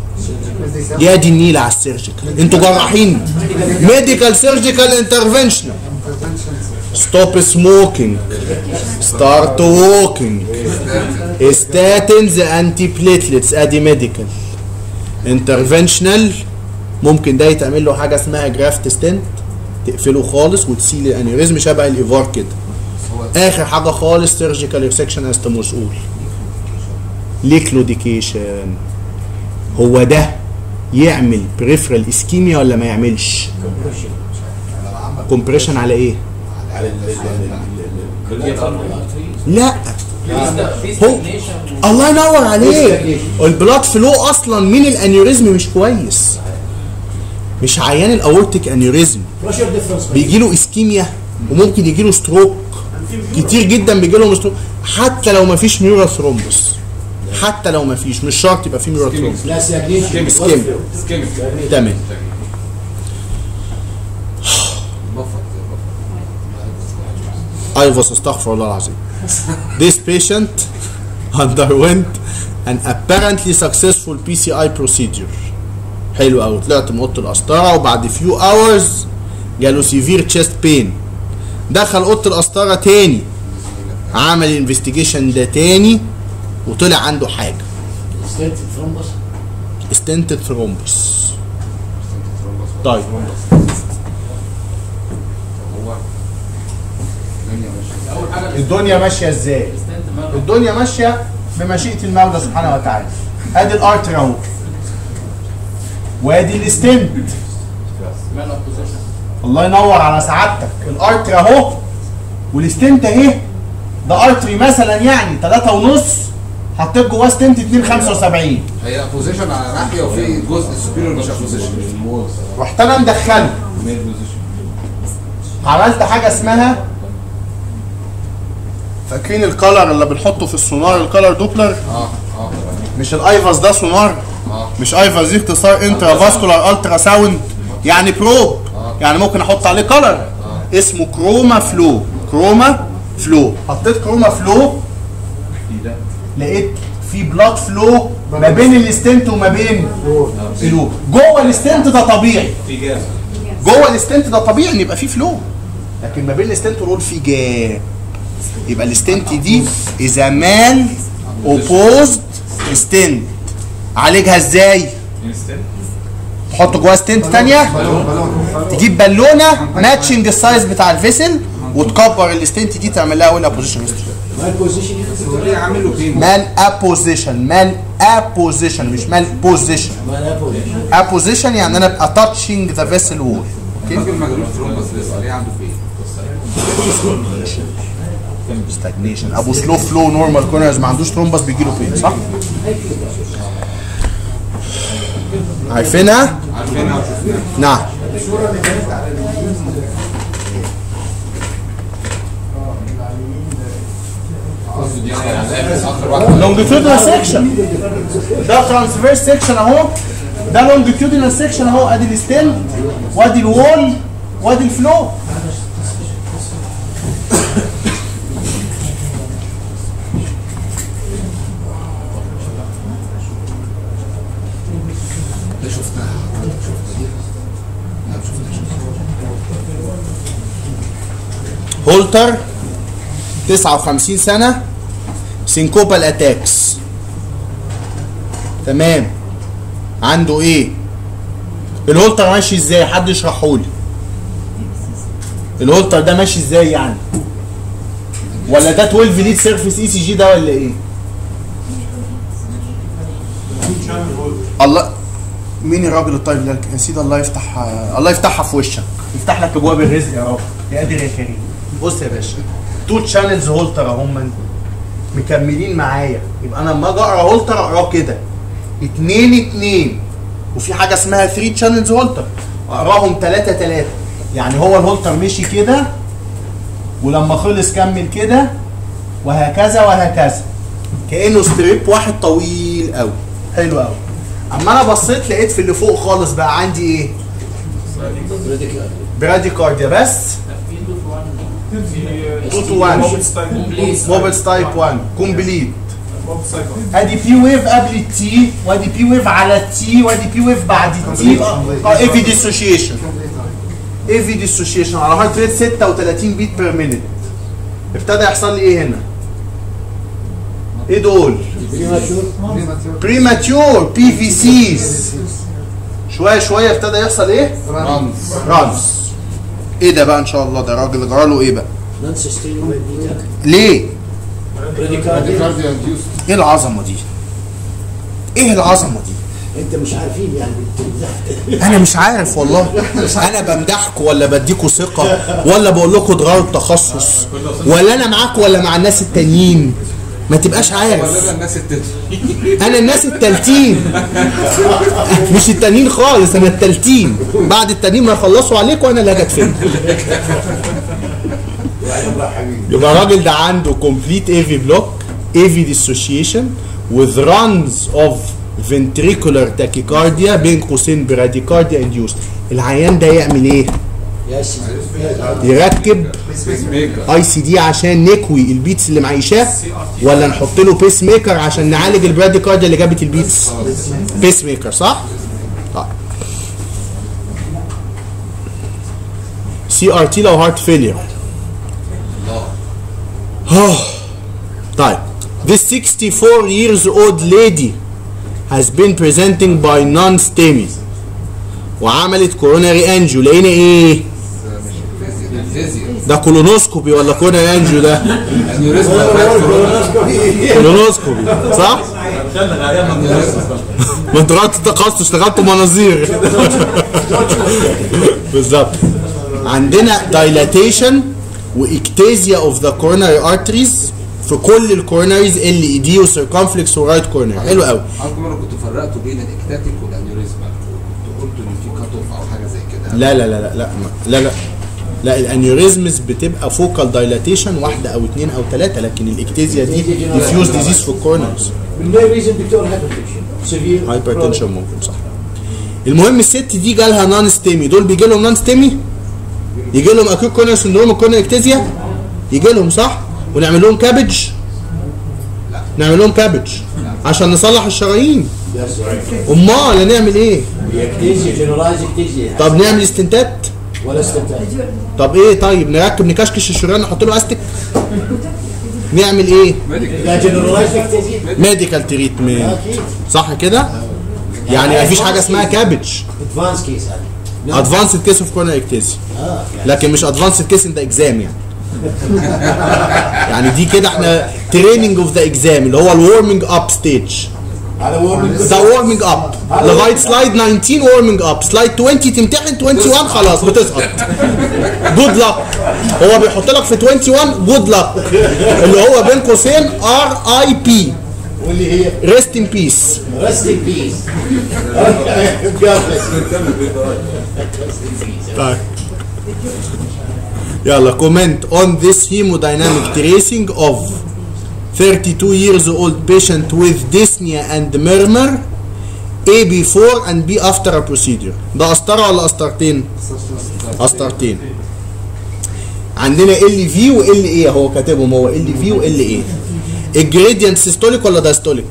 [SPEAKER 1] يا دي النيلة على السيرجيكال انتوا جراحين ميديكال سيرجيكال انترفنشنال ستوب سموكينج ستارت ووكينج ستاتنز انتي بليتلتس ادي ميديكال انترفنشنال ممكن ده يتعمل له حاجه اسمها جرافت ستنت تقفله خالص وتسيل الانيوريزم شبه الايفار كده اخر حاجه خالص سيرجيكال ريسكشن از مسؤول ليه كلوديكيشن هو ده يعمل بريفرال اسكيميا ولا ما يعملش كومبريشن على ايه لا هو الله ينور عليك البلاد فلو اصلا من الانيوريزم مش كويس مش عيان الاورتيك انيوريزم
[SPEAKER 3] بريشر ديفرنس
[SPEAKER 1] بيجي له اسكيميا وممكن يجي له ستروك كتير جدا بيجي لهم ستروك حتى لو ما فيش نيورال ثرومبس حتى لو ما فيش مش شرط يبقى في نيورال ثرومبس
[SPEAKER 3] لا سياجيشن
[SPEAKER 1] سكيم
[SPEAKER 2] سكيمك
[SPEAKER 1] تمام
[SPEAKER 2] بفر
[SPEAKER 1] ايفوس استغفر الله العظيم This patient underwent an apparently successful PCI procedure حلو قوي طلعت من اوضه القسطره وبعد few hours جاله severe chest pain دخل اوضه القسطره تاني عمل انفستيجيشن ده تاني وطلع عنده حاجه
[SPEAKER 3] ستنت ثرومبس
[SPEAKER 1] ستنتد ثرومبس طيب
[SPEAKER 2] هو الدنيا ماشيه
[SPEAKER 6] اول حاجه
[SPEAKER 1] الدنيا ماشيه ازاي
[SPEAKER 6] الاستنت ماله
[SPEAKER 1] الدنيا ماشيه بمشيئه المولى سبحانه وتعالى ادي الارتر اهو وادي الستنت
[SPEAKER 6] ماله بوزيشن
[SPEAKER 1] الله ينور على سعادتك الارتر اهو والستنت اهي ده ارتري مثلا يعني 3 ونص حطيت جواه ستنت 275
[SPEAKER 2] هي بوزيشن على ناحيه وفي جزء سوبيريور مش بوزيشن
[SPEAKER 1] رحت انا مدخله عملت حاجه اسمها فاكرين الكالر اللي بنحطه في السونار الكالر دوبلر
[SPEAKER 2] اه اه
[SPEAKER 1] مش الايفاس ده سونار
[SPEAKER 2] اه
[SPEAKER 1] مش ايفاس دي اختصار انترا فاسكولار الترا ساوند يعني بروب يعني ممكن احط عليه كلر اسمه كروما فلو كروما فلو حطيت كروما فلو لقيت في بلاد فلو ما بين الستنت وما بين فلو جوه الستنت ده طبيعي جوه الستنت ده طبيعي ان يبقى فيه فلو لكن ما بين الستنت والرول في جاب يبقى الستنت دي اذا مان اوبوزد ستنت عالجها ازاي؟ تحط جواها ستنت تانية
[SPEAKER 5] بالون بالون
[SPEAKER 1] تجيب بالونه ماتشنج السايز بتاع الفيسل وتكبر الستنت دي تعمل لها ويل ابوزيشن
[SPEAKER 3] ما البوزيشن
[SPEAKER 2] هو ليه عامل له بين
[SPEAKER 1] مان ابوزيشن مان ابوزيشن مش مان بوزيشن
[SPEAKER 3] ما لا بوزيشن
[SPEAKER 1] ابوزيشن يعني انا ابقى تاتشنج ذا فيسل وول
[SPEAKER 2] الراجل ما جالوش ثرومبس لسه ليه عنده بين
[SPEAKER 1] ستاجنيشن ابو سلو فلو نورمال كورنرز ما عندوش ترومبس بيجي له بين صح؟ عارفينها؟
[SPEAKER 2] عارفينها وشفناها
[SPEAKER 1] نعم
[SPEAKER 7] الصوره اللي كانت على اليمين اه اللي على اليمين ده.
[SPEAKER 2] قصدي دي على اخر واحده
[SPEAKER 1] لونجيتودينال سيكشن ده ترانسفيرس سيكشن اهو ده لونجيتودينال سيكشن اهو ادي الستيل وادي الوول وادي الفلو
[SPEAKER 2] ده شفناها شفنا دي لا ما شفناش
[SPEAKER 1] هولتر 59 سنة سينكوبال اتاكس تمام عنده ايه الهولتر ماشي ازاي حد يشرحه لي الهولتر ده ماشي ازاي يعني ولا ده 12 ليد سيرفيس اي سي جي ده ولا ايه الله مين الراجل الطيب ده يا سيدي الله يفتح الله يفتحها في وشك يفتح لك ابواب الرزق يا رب يا قادر يا كريم بص يا باشا تو تشانلز هولتر اهم مكملين معايا يبقى انا لما اجي اقرا هولتر اقراه كده اتنين اتنين وفي حاجه اسمها 3 تشانلز هولتر اقراهم تلاتة تلاتة يعني هو الهولتر مشي كده ولما خلص كمل كده وهكذا وهكذا كانه ستريب واحد طويل قوي حلو قوي اما انا بصيت لقيت في اللي فوق خالص بقى عندي ايه براديكارديا بس 2 to 1 موبلز تايب 1 كومبليت ادي بي ويف قبل التي وادي بي ويف على التي وادي بي ويف بعد التي اي في ديسوشيشن اي في ديسوشيشن على هارت ريت 36 بيت بير مينيت ابتدى يحصل لي ايه هنا؟ ايه دول؟ بريماتيور بي في سيز شويه شويه ابتدى يحصل ايه؟
[SPEAKER 2] رمز
[SPEAKER 1] رانز ايه ده بقى ان شاء الله ده راجل جراله ايه بقى؟
[SPEAKER 3] نون سستينبل بيتا
[SPEAKER 1] ليه؟
[SPEAKER 3] براديكارديا
[SPEAKER 2] كارديو انديوست
[SPEAKER 1] ايه العظمه دي؟ ايه العظمه دي؟
[SPEAKER 3] انت مش عارفين يعني بت-
[SPEAKER 1] انا مش عارف والله انا بمدحكم ولا بديكوا ثقه ولا بقول لكم اتغيروا التخصص ولا انا معاكم ولا مع الناس التانيين ما تبقاش
[SPEAKER 2] ولا
[SPEAKER 1] عارف
[SPEAKER 2] الناس التانية
[SPEAKER 1] انا الناس التالتين مش التانيين خالص انا التالتين بعد التانيين ما يخلصوا عليك وانا اللي هاجي ادفن يبقى الراجل ده عنده complete AV block AV dissociation with runs of ventricular tachycardia بين قوسين bradycardia induced العيان ده يعمل ايه؟
[SPEAKER 3] يا سيدي
[SPEAKER 1] يركب
[SPEAKER 2] بيس ميكر
[SPEAKER 1] اي سي دي عشان نكوي البيتس اللي معيشاه ولا نحط له بيس ميكر عشان نعالج البراديكارديا اللي جابت البيتس بيس ميكر صح؟ طيب سي ار تي لو هارت فيلير طيب This 64 years old lady has been presenting by non-STEMI وعملت كوروناري انجيو لقينا ايه؟
[SPEAKER 2] الفيزياء
[SPEAKER 1] ده كولونوسكوبي ولا كوروناري انجيو ده؟
[SPEAKER 2] انيوريزم
[SPEAKER 1] كولونوسكوبي صح؟ ما انت رحت التخصص اشتغلت مناظير بالظبط عندنا دايلاتيشن واكتازيا اوف ذا كوروناري ارتريز في كل الكوروناريز ال اي دي وسيركمفلكس ورايت كورنر حلو قوي
[SPEAKER 2] عارف مره كنت فرقت بين الاكتاتيك والانيوريزم كنت قلت ان في كات اوف او حاجه زي كده
[SPEAKER 1] لا لا لا لا لا لا لا لا الانيوريزمز بتبقى فوكال دايلاتيشن واحده او اثنين او ثلاثه لكن الاكتازيا دي ديفيوز ديزيز في الكورنرز
[SPEAKER 3] بالماي ريزن دكتور هايبرتنشن سيفير
[SPEAKER 1] هايبرتنشن ممكن صح المهم الست دي جالها نون ستيمي دول بيجي لهم نون ستيمي يجي لهم اكيوت كورنر سندروم الكورنر اكتازيا يجي لهم صح ونعمل لهم كابج نعمل لهم كابج عشان نصلح الشرايين امال هنعمل ايه
[SPEAKER 3] اكتيزيا جنرالايز اكتيزيا
[SPEAKER 1] طب نعمل استنتات
[SPEAKER 3] ولا استنتاج
[SPEAKER 1] طب ايه طيب نركب نكشكش الشريان نحط له استك نعمل ايه
[SPEAKER 3] لا جنرالايز اكتيزيا
[SPEAKER 1] ميديكال تريتمنت
[SPEAKER 3] اكيد
[SPEAKER 1] صح كده يعني مفيش حاجه اسمها كابج
[SPEAKER 3] ادفانس كيس هذه
[SPEAKER 1] ادفانسد كيس اوف كورنر اكتازيا
[SPEAKER 3] اه يعني
[SPEAKER 1] لكن مش ادفانسد كيس ان ذا اكزام يعني يعني دي كده احنا تريننج اوف ذا اكزام اللي هو الورمنج اب ستيج
[SPEAKER 3] على warming
[SPEAKER 1] ده warming up لغايه سلايد 19 warming up سلايد 20 تمتحن 21 خلاص بتسقط جود لك هو بيحط لك في 21 جود لك اللي هو بين قوسين ار اي بي
[SPEAKER 3] واللي هي
[SPEAKER 1] ريست ان بيس
[SPEAKER 3] rest in peace God bless you. Rest in peace.
[SPEAKER 1] طيب يلا comment on this hemodynamic tracing of 32 years old patient with dyspnea and murmur A before and B after a procedure ده قسطرة ولا قسطرتين؟ قسطرتين عندنا ال في وال اي هو كاتبهم هو ال في وال اي الجريدينت سيستوليك ولا دايستوليك؟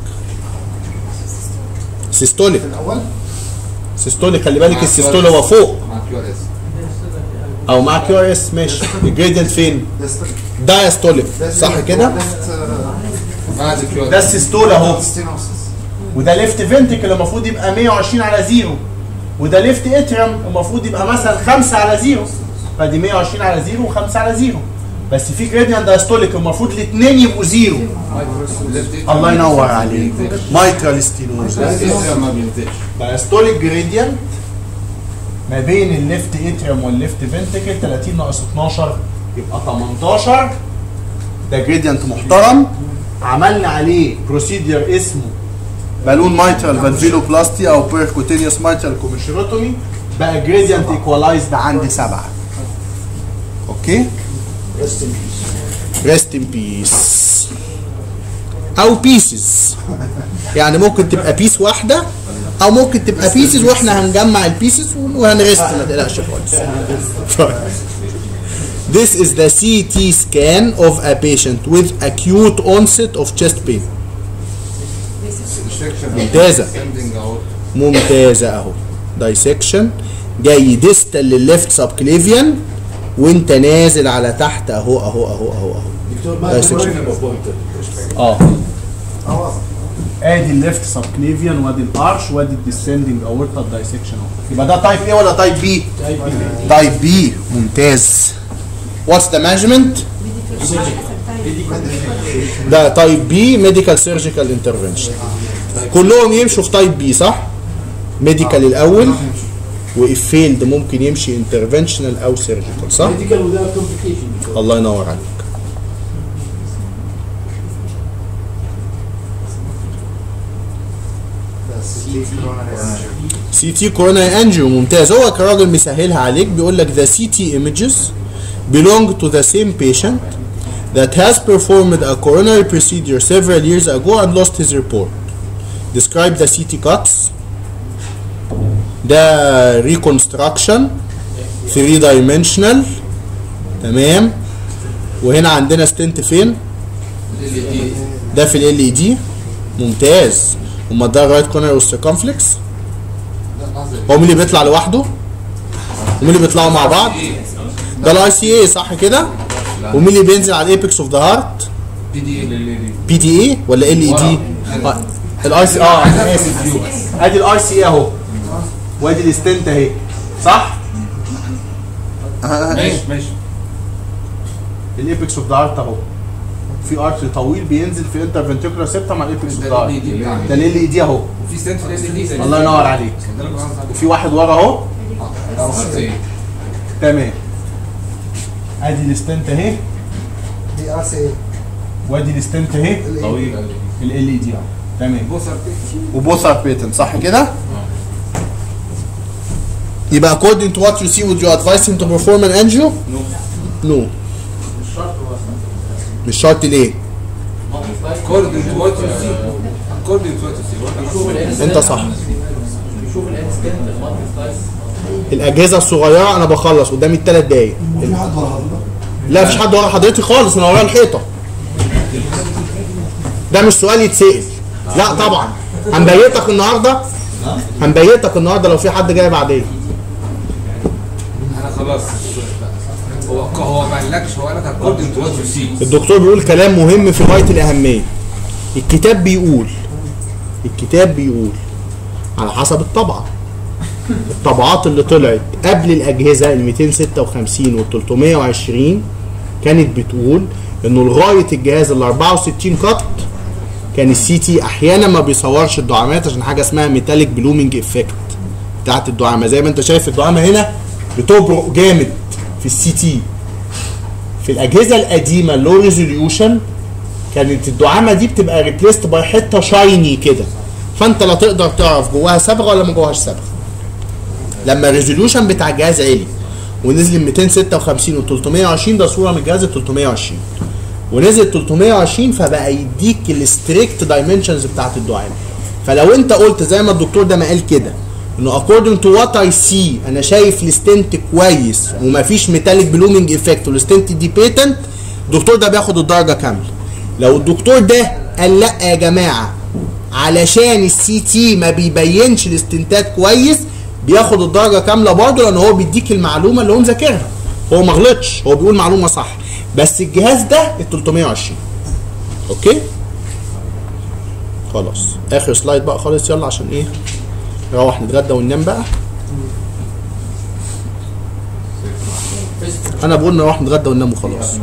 [SPEAKER 1] سيستوليك
[SPEAKER 5] الاول
[SPEAKER 1] سيستوليك خلي بالك
[SPEAKER 2] مع
[SPEAKER 1] السيستول
[SPEAKER 2] QR
[SPEAKER 1] هو فوق
[SPEAKER 2] مع كيو ار اس
[SPEAKER 1] او مع كيو ار اس ماشي الجريدينت فين؟ دايستوليك صح كده؟
[SPEAKER 2] بعد كيو ار
[SPEAKER 1] ده السيستول اهو
[SPEAKER 5] ستينوسس
[SPEAKER 1] وده ليفت فنتكل المفروض يبقى 120 على زيرو وده ليفت اتريم المفروض يبقى مثلا 5 على زيرو فدي 120 على زيرو و5 على زيرو بس في جريدينت دايستوليك المفروض الاثنين يبقوا زيرو الله ينور عليك مايترال ستينوز
[SPEAKER 2] ما بينزلش
[SPEAKER 1] دايستوليك جريدينت ما بين الليفت اتريم والليفت فنتكل 30 ناقص 12 يبقى 18 ده جريدينت محترم عملنا عليه بروسيدير اسمه بالون مايترال فالفيلوبلاستي او بيركوتينيوس مايترال كوميشيروتومي بقى جريدينت ايكوالايزد عند سبعه اوكي
[SPEAKER 3] Rest in peace.
[SPEAKER 1] ريست ان بيس او بيسز يعني ممكن تبقى بيس واحده او ممكن تبقى بيسز واحنا هنجمع البيسز وهنرست ما تقلقش خالص طيب. This is the CT scan of a patient with acute onset of chest pain. ممتازة.
[SPEAKER 2] سندنج اهو
[SPEAKER 1] ممتازة اهو. Dissection جاي ديستال للليفت سبكليفيان وانت نازل على تحت اهو اهو اهو اهو اهو.
[SPEAKER 3] دكتور ما
[SPEAKER 1] Dissection.
[SPEAKER 3] في pointer.
[SPEAKER 1] اه ادي الليفت سبكليفيان وادي الارش وادي الديسندنج اورتا دايسكشن اهو يبقى ده تايب ايه ولا تايب بي؟ تايب بي ممتاز واتس ذا مانجمنت؟ ده تايب بي ميديكال سيرجيكال انترفنشن كلهم يمشوا في تايب بي صح؟ ميديكال الاول واف فيلد ممكن يمشي انترفنشنال او سيرجيكال صح؟
[SPEAKER 3] Medical without complication. دكتور.
[SPEAKER 1] الله ينور عليك سي تي كورونا انجيو ممتاز هو كراجل مسهلها عليك بيقول لك the CT images belong to the same patient that has performed a coronary procedure several years ago and lost his report. Describe the CT cuts. ده reconstruction 3 dimensional تمام وهنا عندنا ستنت فين؟ ده في ال اي دي ممتاز امال ده الرايت كورنر والسيركمفلكس هو مين اللي بيطلع لوحده؟ ومين اللي بيطلعوا مع بعض؟ ده الاي سي اي صح كده؟ ومين اللي بينزل على الايبكس اوف ذا هارت؟
[SPEAKER 2] بي دي
[SPEAKER 1] بي دي اي ولا ال اي دي؟ الاي سي اه انا اسف ادي الاي سي اي اهو وادي الستنت اهي صح؟
[SPEAKER 2] ماشي ماشي
[SPEAKER 1] الايبكس اوف ذا هارت اهو في ارتري طويل بينزل في انتر فنتريكولار سيبتم مع الايبكس اوف ذا
[SPEAKER 2] ده
[SPEAKER 1] هارت
[SPEAKER 2] ال دي بتاعنا.
[SPEAKER 1] ده ال اي دي اهو
[SPEAKER 2] وفي ستنت في ال دي
[SPEAKER 1] الله ينور عليك وفي واحد ورا اهو تمام ادي الستنت اهي
[SPEAKER 5] دي ار سي
[SPEAKER 1] وادي الستنت اهي
[SPEAKER 2] طويل
[SPEAKER 1] ال ال دي اهو تمام
[SPEAKER 2] بوسر
[SPEAKER 1] وبوث ار بيتن صح كده؟ يبقى according to what you see would you advise him to perform an angio? No. No. مش شرط ليه؟
[SPEAKER 2] according to what you see according to what you see
[SPEAKER 1] انت صح
[SPEAKER 6] شوف الانستنت المالتي سلايس
[SPEAKER 1] الاجهزه الصغيره انا بخلص قدامي الثلاث دقايق
[SPEAKER 5] في حد ورا
[SPEAKER 1] لا مفيش حد ورا حضرتك خالص انا ورايا الحيطه ده مش سؤال يتسال لا طبعا هنبيتك النهارده هنبيتك النهارده لو في حد جاي بعدين
[SPEAKER 2] انا خلاص هو هو ما قالكش هو قالك according to what you see
[SPEAKER 1] الدكتور بيقول كلام مهم في غايه الاهميه الكتاب بيقول الكتاب بيقول على حسب الطبعه الطبعات اللي طلعت قبل الاجهزه ال 256 وال 320 كانت بتقول انه لغايه الجهاز ال 64 قط كان السي تي احيانا ما بيصورش الدعامات عشان حاجه اسمها ميتاليك بلومينج افكت بتاعت الدعامه زي ما انت شايف الدعامه هنا بتبرق جامد في السي تي في الاجهزه القديمه اللو ريزوليوشن كانت الدعامه دي بتبقى ريبليست باي حته شايني كده فانت لا تقدر تعرف جواها صبغه ولا ما جواهاش صبغه لما الريزوليوشن بتاع الجهاز عالي ونزل من 256 و 320 ده صوره من الجهاز ال 320 ونزل 320 فبقى يديك الستريكت دايمنشنز بتاعت الدعامه فلو انت قلت زي ما الدكتور ده ما قال كده انه according to what I see انا شايف الستنت كويس ومفيش ميتاليك بلومينج افكت والستنت دي بيتنت الدكتور ده بياخد الدرجه كامله لو الدكتور ده قال لا يا جماعه علشان السي تي ما بيبينش الاستنتات كويس بياخد الدرجه كامله برضه لان هو بيديك المعلومه اللي هو مذاكرها هو ما غلطش هو بيقول معلومه صح بس الجهاز ده ال 320 اوكي خلاص اخر سلايد بقى خالص يلا عشان ايه نروح نتغدى وننام بقى انا بقول نروح نتغدى وننام وخلاص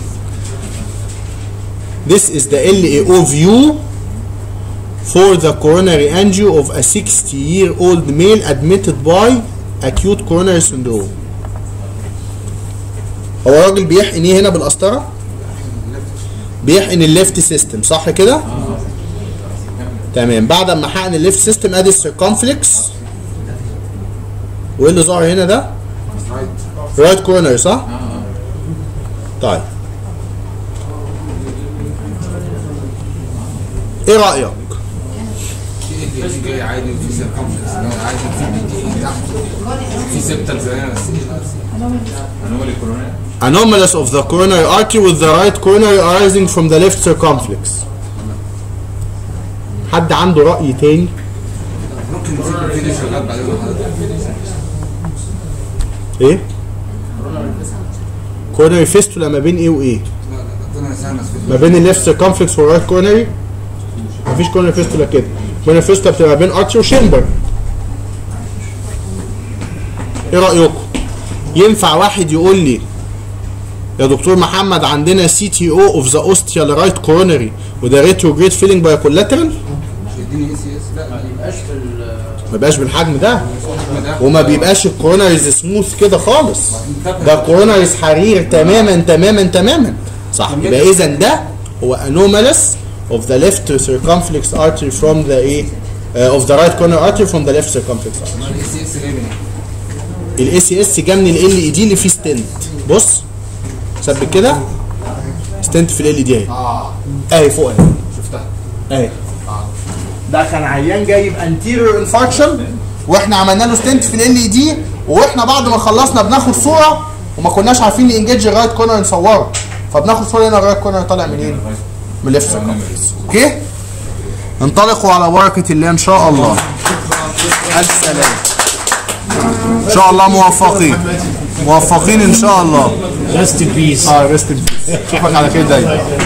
[SPEAKER 1] This is the LAO view for the coronary angio of a 60 year old male admitted by acute coronary syndrome هو راجل بيحقن ايه هنا بالقسطره؟ بيحقن الليفت سيستم صح كده؟ تمام بعد ما حقن الليفت سيستم ادي السيركمفلكس وايه اللي ظهر هنا ده؟ رايت كورنر صح؟ طيب ايه رايك؟
[SPEAKER 2] في ايه جاي عادي وفي سيركمفلكس اللي هو عادي في بي دي ايه تحت في سبتال زينا بس
[SPEAKER 1] anomalous of the coronary artery with the right coronary arising from the left circumflex حد عنده رأي تاني
[SPEAKER 2] ممكن نسيب الفيديو شغال بعدين مع حضرتك
[SPEAKER 1] ايه coronary fistula ما بين ايه وايه
[SPEAKER 2] لا لا ربنا يسهل في
[SPEAKER 1] ما بين الليفت circumflex والرايت coronary مفيش coronary fistula كده coronary fistula بتبقى ما بين artery وشمبر ايه رأيكم ينفع واحد يقول لي يا دكتور محمد عندنا سي تي او اوف ذا اوستيال رايت كورونري وده ريتروجريد فيلينج باي كولاترال
[SPEAKER 2] مش يديني اي سي اس لا
[SPEAKER 6] ما يبقاش في ال
[SPEAKER 1] ما بيبقاش بالحجم ده
[SPEAKER 2] ده
[SPEAKER 1] وما بيبقاش الكورونريز سموث كده خالص ده كورونريز حرير تماما تماما تماما صح يبقى اذا ده هو anomalous of the left circumflex artery from the ايه uh, of the right corner artery from the left circumflex artery
[SPEAKER 2] الاي سي اس جاي من ايه؟
[SPEAKER 1] الاي سي اس جه من ال ال اي دي اللي فيه ستنت بص ثبت كده ستنت في ال ال دي اهي
[SPEAKER 2] اه
[SPEAKER 1] اهي فوق اهي
[SPEAKER 2] شفتها
[SPEAKER 1] اهي ده كان عيان جايب انتيريور انفاركشن واحنا عملنا له ستنت في ال ال دي واحنا بعد ما خلصنا بناخد صوره وما كناش عارفين ننجيج الرايت كورنر نصوره فبناخد صوره هنا الرايت كورنر طالع منين؟ من الليفت سيركمفلكس اوكي؟ انطلقوا على بركه الله ان شاء الله الف سلامه ان شاء الله موفقين موفقين ان شاء الله
[SPEAKER 3] Rest in peace.
[SPEAKER 1] اه ريست اشوفك على خير دايما